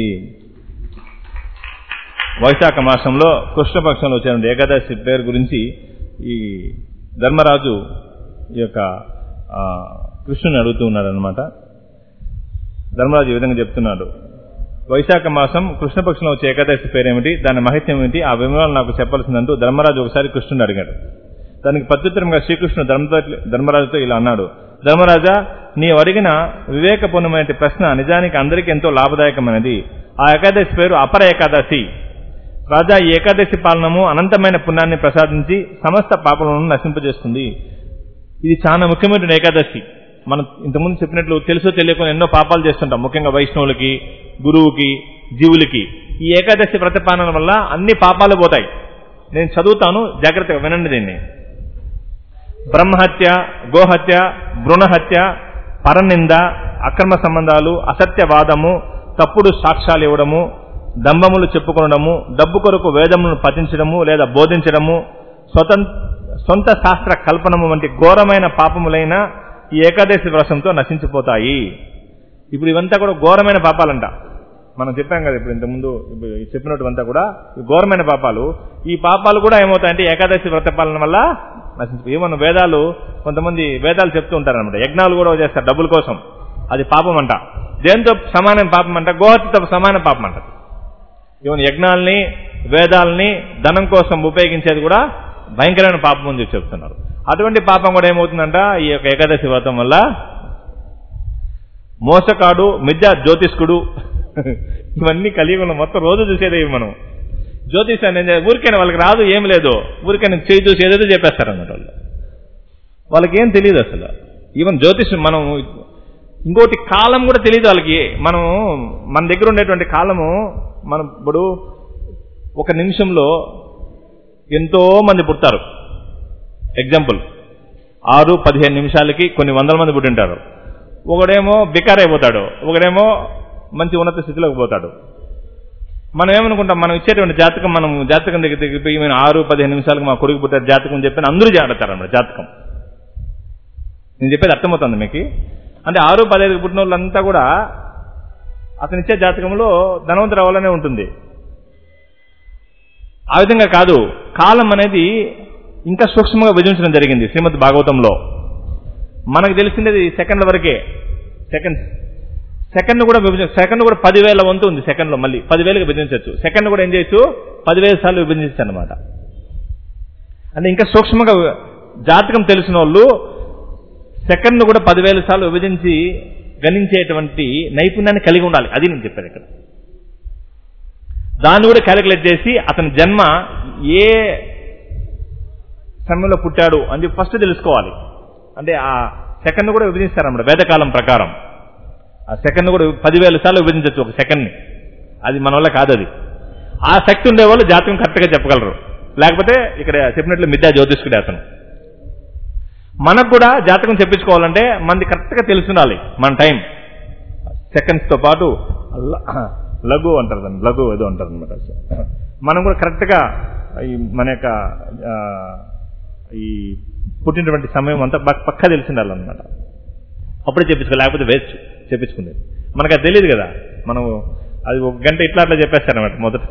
వైశాఖ మాసంలో కృష్ణపక్షంలో వచ్చిన ఏకాదశి పేరు గురించి ఈ ధర్మరాజు ఈ యొక్క ఆ, కృష్ణుని అడుగుతూ ఉన్నాడనమాట ధర్మరాజు ఈ విధంగా చెప్తున్నాడు వైశాఖ మాసం కృష్ణపక్షంలో వచ్చే ఏకాదశి పేరేమిటి దాని మహిత్యం ఏమిటి ఆ వివరాలు నాకు చెప్పాల్సిందంటూ ధర్మరాజు ఒకసారి కృష్ణుని అడిగాడు దానికి ప్రత్యుత్తరంగా శ్రీకృష్ణుడు ధర్మ ధర్మరాజుతో ఇలా అన్నాడు ధర్మరాజా నీవు అడిగిన వివేకపూర్ణమైన ప్రశ్న నిజానికి అందరికీ ఎంతో లాభదాయకమైనది ఆ ఏకాదశి పేరు అపర ఏకాదశి రాజా ఈ ఏకాదశి పాలనము అనంతమైన పుణ్యాన్ని ప్రసాదించి సమస్త పాపలను నశింపజేస్తుంది ఇది చాలా ముఖ్యమైన ఏకాదశి మనం ఇంతకుముందు చెప్పినట్లు తెలుసో తెలియకుండా ఎన్నో పాపాలు చేస్తుంటాం ముఖ్యంగా వైష్ణవులకి గురువుకి జీవులకి ఈ ఏకాదశి వ్రతపాలన వల్ల అన్ని పాపాలు పోతాయి నేను చదువుతాను జాగ్రత్తగా వినండి దీన్ని బ్రహ్మహత్య గోహత్య భ్రూణహత్య పరనింద అక్రమ సంబంధాలు అసత్యవాదము తప్పుడు సాక్ష్యాలు ఇవ్వడము దంభములు చెప్పుకొనడము డబ్బు కొరకు వేదములను పఠించడము లేదా బోధించడము స్వతం సొంత శాస్త్ర కల్పనము వంటి ఘోరమైన పాపములైన ఈ ఏకాదశి వ్రతంతో నశించిపోతాయి ఇప్పుడు ఇవంతా కూడా ఘోరమైన పాపాలంట మనం చెప్పాం కదా ఇప్పుడు ఇంతకుముందు ఇప్పుడు చెప్పినటువంతా కూడా ఇవి ఘోరమైన పాపాలు ఈ పాపాలు కూడా ఏమవుతాయంటే ఏకాదశి వ్రత పాలన వల్ల నశించిపోయి ఏమన్నా వేదాలు కొంతమంది వేదాలు చెప్తూ ఉంటారన్నమాట యజ్ఞాలు కూడా చేస్తారు డబ్బుల కోసం అది పాపం అంట దేంతో సమానం పాపం అంట గోహత్యతో సమాన పాపం అంట ఈవెన్ యజ్ఞాల్ని వేదాలని ధనం కోసం ఉపయోగించేది కూడా భయంకరమైన పాపం అని చెప్పి చెప్తున్నారు అటువంటి పాపం కూడా ఏమవుతుందంట ఈ యొక్క ఏకాదశి వ్రతం వల్ల మోసకాడు మిథ్యా జ్యోతిష్కుడు ఇవన్నీ కలియుగంలో మొత్తం రోజు చూసేదే ఇవి మనం జ్యోతిషాన్ని ఏం చేయాలి? ఊరికైనా వాళ్ళకి రాదు ఏం లేదు ఊరికైనా చేయి చూసి ఏదేదో చెప్పేస్తారు అన్నమాట వాళ్ళు వాళ్ళకి ఏం తెలియదు అసలు ఈవెన్ జ్యోతిషం మనం ఇంకోటి కాలం కూడా తెలియదు వాళ్ళకి మనం మన దగ్గర ఉండేటువంటి కాలము మనం ఇప్పుడు ఒక నిమిషంలో ఎంతో మంది పుడతారు ఎగ్జాంపుల్ ఆరు పదిహేను నిమిషాలకి కొన్ని వందల మంది పుట్టింటారు ఒకడేమో బికార్ అయిపోతాడు ఒకడేమో మంచి ఉన్నత స్థితిలోకి పోతాడు మనం ఏమనుకుంటాం మనం ఇచ్చేటువంటి జాతకం మనం జాతకం దగ్గర దగ్గర పోయి మేము ఆరు పదిహేను నిమిషాలకు మా కొడుకు పుట్టారు జాతకం అని చెప్పి అందరూ జాడతారు అన్నమాట జాతకం నేను చెప్పేది అర్థమవుతుంది మీకు అంటే ఆరు పదిహేను పుట్టిన వాళ్ళంతా కూడా అతను ఇచ్చే జాతకంలో ధనవంతుడు అవ్వాలనే ఉంటుంది ఆ విధంగా కాదు కాలం అనేది ఇంకా సూక్ష్మంగా విభజించడం జరిగింది శ్రీమద్ భాగవతంలో మనకు తెలిసింది సెకండ్ల వరకే సెకండ్ సెకండ్ కూడా విభజన సెకండ్ కూడా పదివేల వంతు ఉంది సెకండ్లో మళ్ళీ పదివేలకు విభజించవచ్చు సెకండ్ కూడా ఏం చేయొచ్చు పదివేల సార్లు విభజించచ్చు అనమాట అంటే ఇంకా సూక్ష్మంగా జాతకం తెలిసిన వాళ్ళు సెకండ్ కూడా పదివేల సార్లు విభజించి గణించేటువంటి నైపుణ్యాన్ని కలిగి ఉండాలి అది నేను చెప్పాను ఇక్కడ దాన్ని కూడా క్యాలిక్యులేట్ చేసి అతని జన్మ ఏ సమయంలో పుట్టాడు అని చెప్పి ఫస్ట్ తెలుసుకోవాలి అంటే ఆ సెకండ్ కూడా విభజిస్తారన్నమాట వేదకాలం ప్రకారం ఆ సెకండ్ కూడా పదివేల సార్లు విభజించవచ్చు ఒక సెకండ్ని అది మన వల్ల కాదు అది ఆ శక్తి ఉండే వాళ్ళు జాతకం కరెక్ట్గా చెప్పగలరు లేకపోతే ఇక్కడ చెప్పినట్లు మిథ్యా జ్యోతిష్కుడే అతను మనకు కూడా జాతకం చెప్పించుకోవాలంటే మనది కరెక్ట్గా తెలుసుండాలి మన టైం సెకండ్స్తో పాటు ల- లఘు అంటారు దాన్ని లఘు ఏదో అంటారు అనమాట మనం కూడా కరెక్ట్గా ఈ మన యొక్క ఆ, ఈ పుట్టినటువంటి సమయం అంతా బాగా పక్కా తెలిసిండాలన్నమాట అప్పుడే చెప్పించుకో లేకపోతే వేస్ట్ చెప్పించుకుంది మనకు అది తెలియదు కదా మనం అది ఒక గంట ఇట్లా అట్లా చెప్పేస్తారనమాట మొదట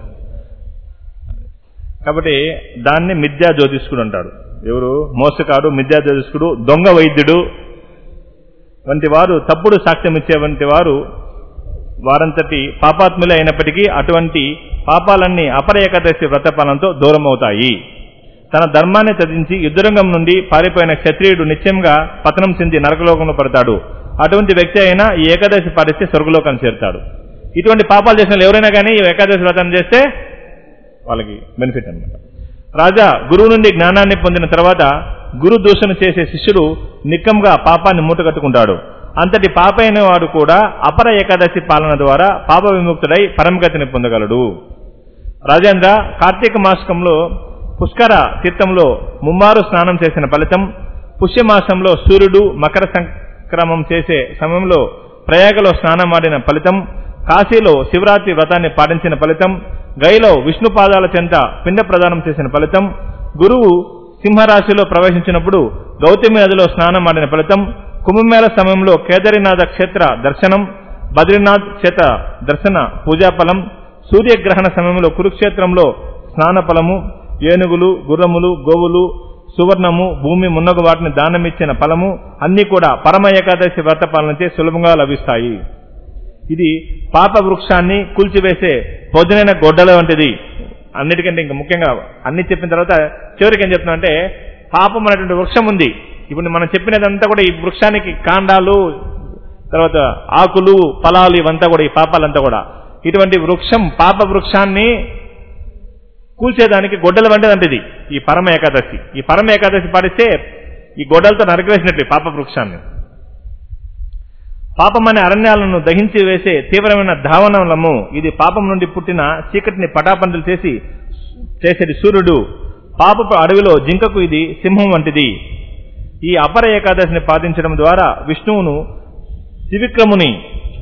కాబట్టి దాన్ని మిథ్యా జ్యోతిష్కుడు అంటాడు ఎవరు మోసకాడు మిథ్యా జ్యోతిష్కుడు దొంగ వైద్యుడు వంటి వారు తప్పుడు సాక్ష్యం ఇచ్చే వంటి వారు వారంతటి పాపాత్ములే అయినప్పటికీ అటువంటి పాపాలన్నీ అపర ఏకాదశి వ్రతపాలనతో దూరం అవుతాయి తన ధర్మాన్ని త్యజించి యుద్ధరంగం నుండి పారిపోయిన క్షత్రియుడు నిత్యంగా పతనం చెంది నరకలోకంలో పడతాడు అటువంటి వ్యక్తి అయినా ఈ ఏకాదశి పాటిస్తే స్వర్గలోకం చేరుతాడు ఇటువంటి పాపాలు చేసిన వాళ్ళు ఎవరైనా కానీ ఈ ఏకాదశి వ్రతం చేస్తే వాళ్ళకి బెనిఫిట్ అన్నమాట రాజా గురువు నుండి జ్ఞానాన్ని పొందిన తర్వాత గురు దూషణ చేసే శిష్యుడు నిక్కంగా పాపాన్ని మూటగట్టుకుంటాడు అంతటి పాప అయిన వాడు కూడా అపర ఏకాదశి పాలన ద్వారా పాప విముక్తుడై పరమగతిని పొందగలడు రాజేంద్ర కార్తీక మాసకంలో పుష్కర తీర్థంలో ముమ్మారు స్నానం చేసిన ఫలితం పుష్యమాసంలో సూర్యుడు మకర సంక్రమం చేసే సమయంలో ప్రయాగలో స్నానమాడిన ఫలితం కాశీలో శివరాత్రి వ్రతాన్ని పాటించిన ఫలితం గైలో విష్ణు పాదాల చెంత పిండ ప్రదానం చేసిన ఫలితం గురువు సింహరాశిలో ప్రవేశించినప్పుడు గౌతమి నదిలో స్నానమాడిన ఫలితం కుంభమేళ సమయంలో కేదారినాథ క్షేత్ర దర్శనం బద్రీనాథ్ క్షేత్ర దర్శన పూజాఫలం సూర్యగ్రహణ సమయంలో కురుక్షేత్రంలో స్నాన ఫలము ఏనుగులు గుర్రములు గోవులు సువర్ణము భూమి మున్నగు వాటిని దానమిచ్చిన ఫలము అన్ని కూడా పరమ ఏకాదశి వ్రత పాలనచే సులభంగా లభిస్తాయి ఇది పాప వృక్షాన్ని కూల్చివేసే పొద్దునైన గొడ్డల వంటిది అన్నిటికంటే ఇంకా ముఖ్యంగా అన్ని చెప్పిన తర్వాత చివరికి ఏం చెప్తున్నా అంటే పాపం అనేటువంటి వృక్షం ఉంది ఇప్పుడు మనం చెప్పినదంతా కూడా ఈ వృక్షానికి కాండాలు తర్వాత ఆకులు ఫలాలు ఇవంతా కూడా ఈ పాపాలంతా కూడా ఇటువంటి వృక్షం పాప వృక్షాన్ని కూల్చేదానికి గొడ్డల వంటిదంటిది ఈ పరమ ఏకాదశి ఈ పరమ ఏకాదశి పాటిస్తే ఈ గొడ్డలతో నరకవేసినట్టు ఈ పాప వృక్షాన్ని పాపం అనే అరణ్యాలను దహించి వేసే తీవ్రమైన ధావనలము ఇది పాపం నుండి పుట్టిన చీకటిని పటాపంటలు చేసి చేసేది సూర్యుడు పాపపు అడవిలో జింకకు ఇది సింహం వంటిది ఈ అపర ఏకాదశిని పాటించడం ద్వారా విష్ణువును త్రివిక్రముని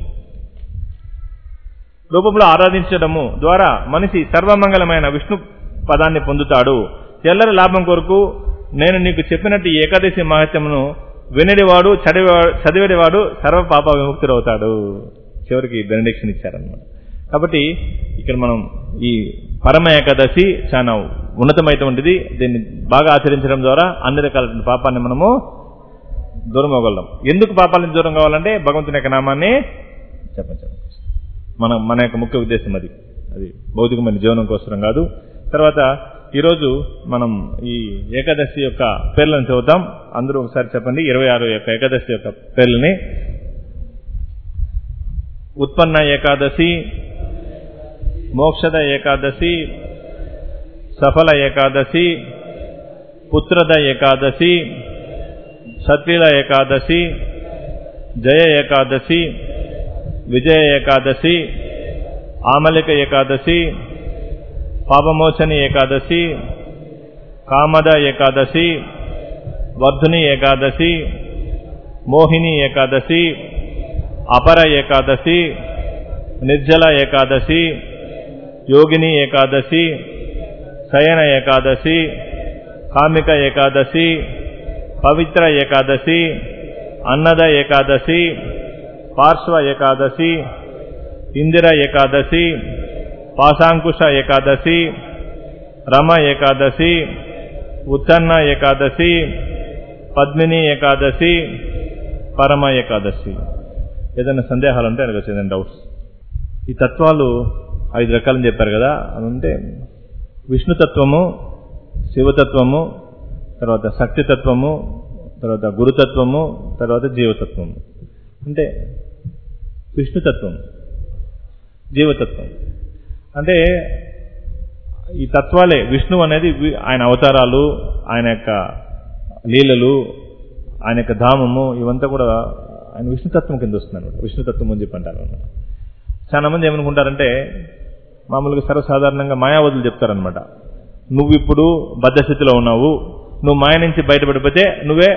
రూపంలో ఆరాధించడము ద్వారా మనిషి సర్వమంగళమైన విష్ణు పదాన్ని పొందుతాడు ఎల్లరి లాభం కొరకు నేను నీకు చెప్పినట్టు ఈ ఏకాదశి మహత్యమును వినడివాడు చదివేవాడు చదివేవాడు సర్వ పాప విముక్తుడవుతాడు చివరికి బెనడిక్షన్ ఇచ్చారనమాట కాబట్టి ఇక్కడ మనం ఈ పరమ ఏకాదశి చాలా ఉన్నతమైనటువంటిది దీన్ని బాగా ఆచరించడం ద్వారా అన్ని రకాల పాపాన్ని మనము దూరం అవ్వగలం ఎందుకు పాపాల నుంచి దూరం కావాలంటే భగవంతుని యొక్క నామాన్ని చెప్పండి చెప్పండి మన మన యొక్క ముఖ్య ఉద్దేశం అది అది భౌతికమైన జీవనం కోసం కాదు తర్వాత ఈరోజు మనం ఈ ఏకాదశి యొక్క పేర్లను చదువుతాం అందరూ ఒకసారి చెప్పండి ఇరవై ఆరు యొక్క ఏకాదశి యొక్క పేర్లని ఉత్పన్న ఏకాదశి మోక్షద ఏకాదశి సఫల ఏకాదశి పుత్రద ఏకాదశి సత్విల ఏకాదశి జయ ఏకాదశి విజయ ఏకాదశి ఆమలిక ఏకాదశి పాపమోచని ఏకాదశి కామద ఏకాదశి వర్ధుని ఏకాదశి మోహిని ఏకాదశి అపర ఏకాదశి నిర్జల ఏకాదశి యోగిని ఏకాదశి శయన ఏకాదశి కామిక ఏకాదశి పవిత్ర ఏకాదశి అన్నద ఏకాదశి పార్శ్వ ఏకాదశి ఇందిర ఏకాదశి పాశాంకుశ ఏకాదశి రమ ఏకాదశి ఉత్తన్న ఏకాదశి పద్మిని ఏకాదశి పరమ ఏకాదశి ఏదైనా సందేహాలు ఉంటే எனக்கு వచ్చిందండి డౌట్స్ ఈ తత్వాలు ఐదు రకాలని చెప్పారు కదా అదంటే విష్ణుతత్వము శివతత్వము తర్వాత శక్తితత్వము తర్వాత గురుతత్వము తర్వాత జీవతత్వము అంటే విష్ణుతత్వం జీవతత్వం అంటే ఈ తత్వాలే విష్ణు అనేది వి- ఆయన అవతారాలు ఆయన యొక్క లీలలు ఆయన యొక్క ధామము ఇవంతా కూడా ఆయన విష్ణుతత్వం కింద వస్తుంది అనమాట విష్ణుతత్వం అని చెప్పి అంటారు అన్నమాట చాలా మంది ఏమనుకుంటారంటే మామూలుగా సర్వసాధారణంగా మాయావతులు చెప్తారనమాట నువ్వు ఇప్పుడు బద్ధస్థితిలో ఉన్నావు నువ్వు మాయ నుంచి బయటపడిపోతే నువ్వే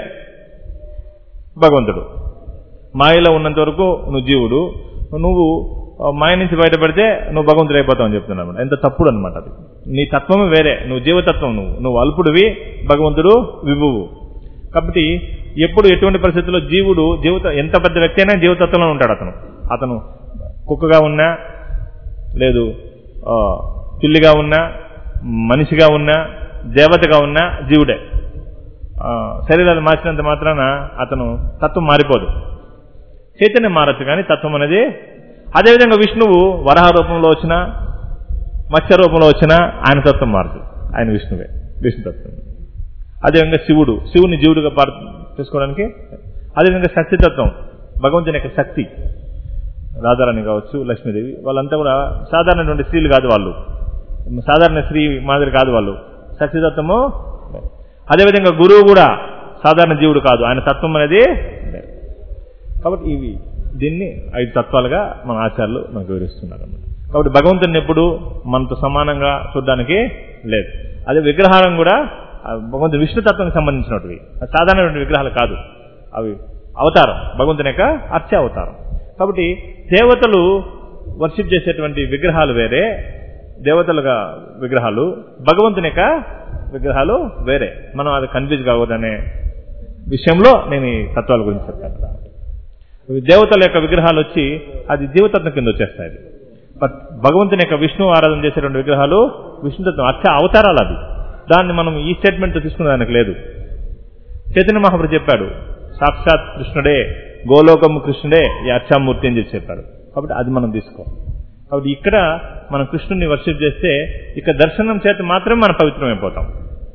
భగవంతుడు మాయలో ఉన్నంత వరకు నువ్వు జీవుడు నువ్వు ఆ, మాయ నుంచి బయటపడితే నువ్వు భగవంతుడు అయిపోతావు అని చెప్తున్నాను అనమాట ఎంత తప్పుడు అనమాట అది నీ తత్వమే వేరే నువ్వు జీవతత్వం నువ్వు నువ్వు అల్పుడివి భగవంతుడు విభువు కాబట్టి ఎప్పుడు ఎటువంటి పరిస్థితుల్లో జీవుడు జీవిత ఎంత పెద్ద వ్యక్తి అయినా జీవతత్వంలో ఉంటాడు అతను అతను కుక్కగా ఉన్నా లేదు ఆ, పిల్లిగా ఉన్నా మనిషిగా ఉన్నా దేవతగా ఉన్నా జీవుడే ఆ, శరీరాలు మార్చినంత మాత్రాన అతను తత్వం మారిపోదు చైతన్యం మారచ్చు కానీ తత్వం అనేది అదేవిధంగా విష్ణువు వరహ రూపంలో వచ్చినా మత్స్య రూపంలో వచ్చినా ఆయన తత్వం మారదు ఆయన విష్ణువే విష్ణుతత్వం అదేవిధంగా శివుడు శివుని జీవుడిగా పార్ చేసుకోవడానికి అదేవిధంగా శక్తితత్వం భగవంతుని యొక్క శక్తి రాధారాణి కావచ్చు లక్ష్మీదేవి వాళ్ళంతా కూడా సాధారణటువంటి స్త్రీలు కాదు వాళ్ళు సాధారణ స్త్రీ మాదిరి కాదు వాళ్ళు శక్తితత్వము అదేవిధంగా గురువు కూడా సాధారణ జీవుడు కాదు ఆయన తత్వం అనేది వేరు. కాబట్టి ఇవి దీన్ని ఐదు తత్వాలుగా మన ఆచార్యులు మనకు వివరిస్తున్నారు అన్నమాట కాబట్టి భగవంతుని ఎప్పుడు మనతో సమానంగా చూడడానికి లేదు అదే విగ్రహాలను కూడా ఆ భగవంతుని విష్ణుతత్వానికి సంబంధించినవి అది సాధారణమైన విగ్రహాలు కాదు అవి అవతారం భగవంతుని యొక్క అర్చ అవతారం కాబట్టి దేవతలు వర్షిప్ చేసేటువంటి విగ్రహాలు వేరే దేవతలుగా విగ్రహాలు భగవంతుని యొక్క విగ్రహాలు వేరే మనం అది కన్ఫ్యూజ్ కావద్దనే విషయంలో నేను ఈ తత్వాల గురించి చెప్తాను దేవతల యొక్క విగ్రహాలు వచ్చి అది జీవతత్వం కింద వచ్చేస్తాయి అది. బట్ భగవంతుని యొక్క విష్ణు ఆరాధన చేసేటువంటి విగ్రహాలు విష్ణుతత్వం అచ్చ అవతారాలు అది దాన్ని మనం ఈ స్టేట్మెంట్ తీసుకునే దానికి లేదు చైతన్య మహాప్రభు చెప్పాడు సాక్షాత్ కృష్ణుడే గోలోకము కృష్ణుడే ఈ అచ్చామూర్తి అని చెప్పి చెప్పాడు కాబట్టి అది మనం తీసుకో కాబట్టి ఇక్కడ మనం కృష్ణుని వర్షిప్ చేస్తే ఇక్కడ దర్శనం చేత మాత్రమే మనం పవిత్రమైపోతాం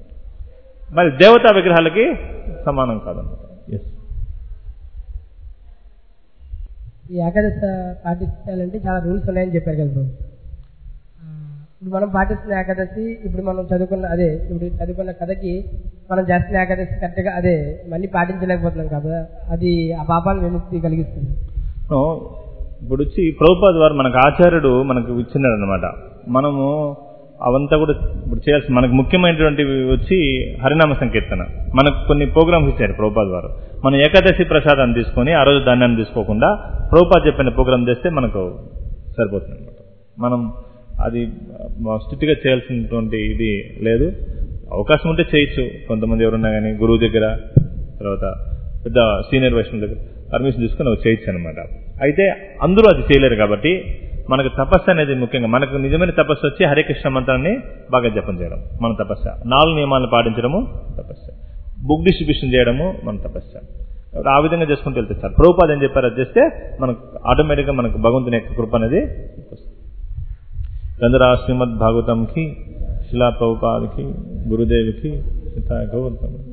మరి దేవతా విగ్రహాలకి సమానం కాదన్నమాట ఎస్ ఈ ఏకాదశ పాటించాలంటే చాలా రూల్స్ ఉన్నాయని చెప్పారు కదా బ్రో ఆ, ఇప్పుడు మనం పాటిస్తున్న ఏకాదశి ఇప్పుడు మనం చదువుకున్న అదే ఇప్పుడు చదువుకున్న కథకి మనం చేస్తున్న ఏకాదశి కరెక్ట్గా అదే మళ్ళీ పాటించలేకపోతున్నాం కదా అది ఆ పాపాలను విముక్తి కలిగిస్తుంది సో, ఇప్పుడు వచ్చి ప్రభుపాద్ వారు మనకు ఆచార్యుడు మనకు ఇచ్చినాడు అనమాట మనము అవంతా కూడా ఇప్పుడు చేయాల్సి మనకు ముఖ్యమైనటువంటివి వచ్చి హరినామ సంకీర్తన మనకు కొన్ని ప్రోగ్రామ్స్ ఇచ్చారు ప్రభుపాద్ వారు మనం ఏకాదశి ప్రసాదాన్ని తీసుకొని ఆ రోజు ధాన్యాన్ని తీసుకోకుండా ప్రభుపాద్ చెప్పిన ప్రోగ్రామ్ చేస్తే మనకు సరిపోతుంది అనమాట మనం అది స్ట్రిక్ట్గా చేయాల్సినటువంటి ఇది లేదు అవకాశం ఉంటే చేయొచ్చు కొంతమంది ఎవరున్నా కానీ గురువు దగ్గర తర్వాత పెద్ద సీనియర్ వైష్ణవ్ దగ్గర పర్మిషన్ తీసుకుని అవి చేయొచ్చు అనమాట అయితే అందరూ అది చేయలేరు కాబట్టి మనకు తపస్సు అనేది ముఖ్యంగా మనకు నిజమైన తపస్సు వచ్చి హరే కృష్ణ మంత్రాన్ని బాగా జపం చేయడం మన తపస్సు నాలుగు నియమాలను పాటించడము తపస్సు బుక్ డిస్ట్రిబ్యూషన్ చేయడము మన తపస్సు కాబట్టి ఆ విధంగా చేసుకుంటూ వెళ్తే సార్ ప్రభుపాద ఏం చెప్పారు అది చేస్తే మనకు ఆటోమేటిక్గా మనకు భగవంతుని యొక్క కృప అనేది వస్తుంది చంద్ర శ్రీమద్ భాగవతంకి శిలా ప్రభుపాదకి గురుదేవికి గౌతమ్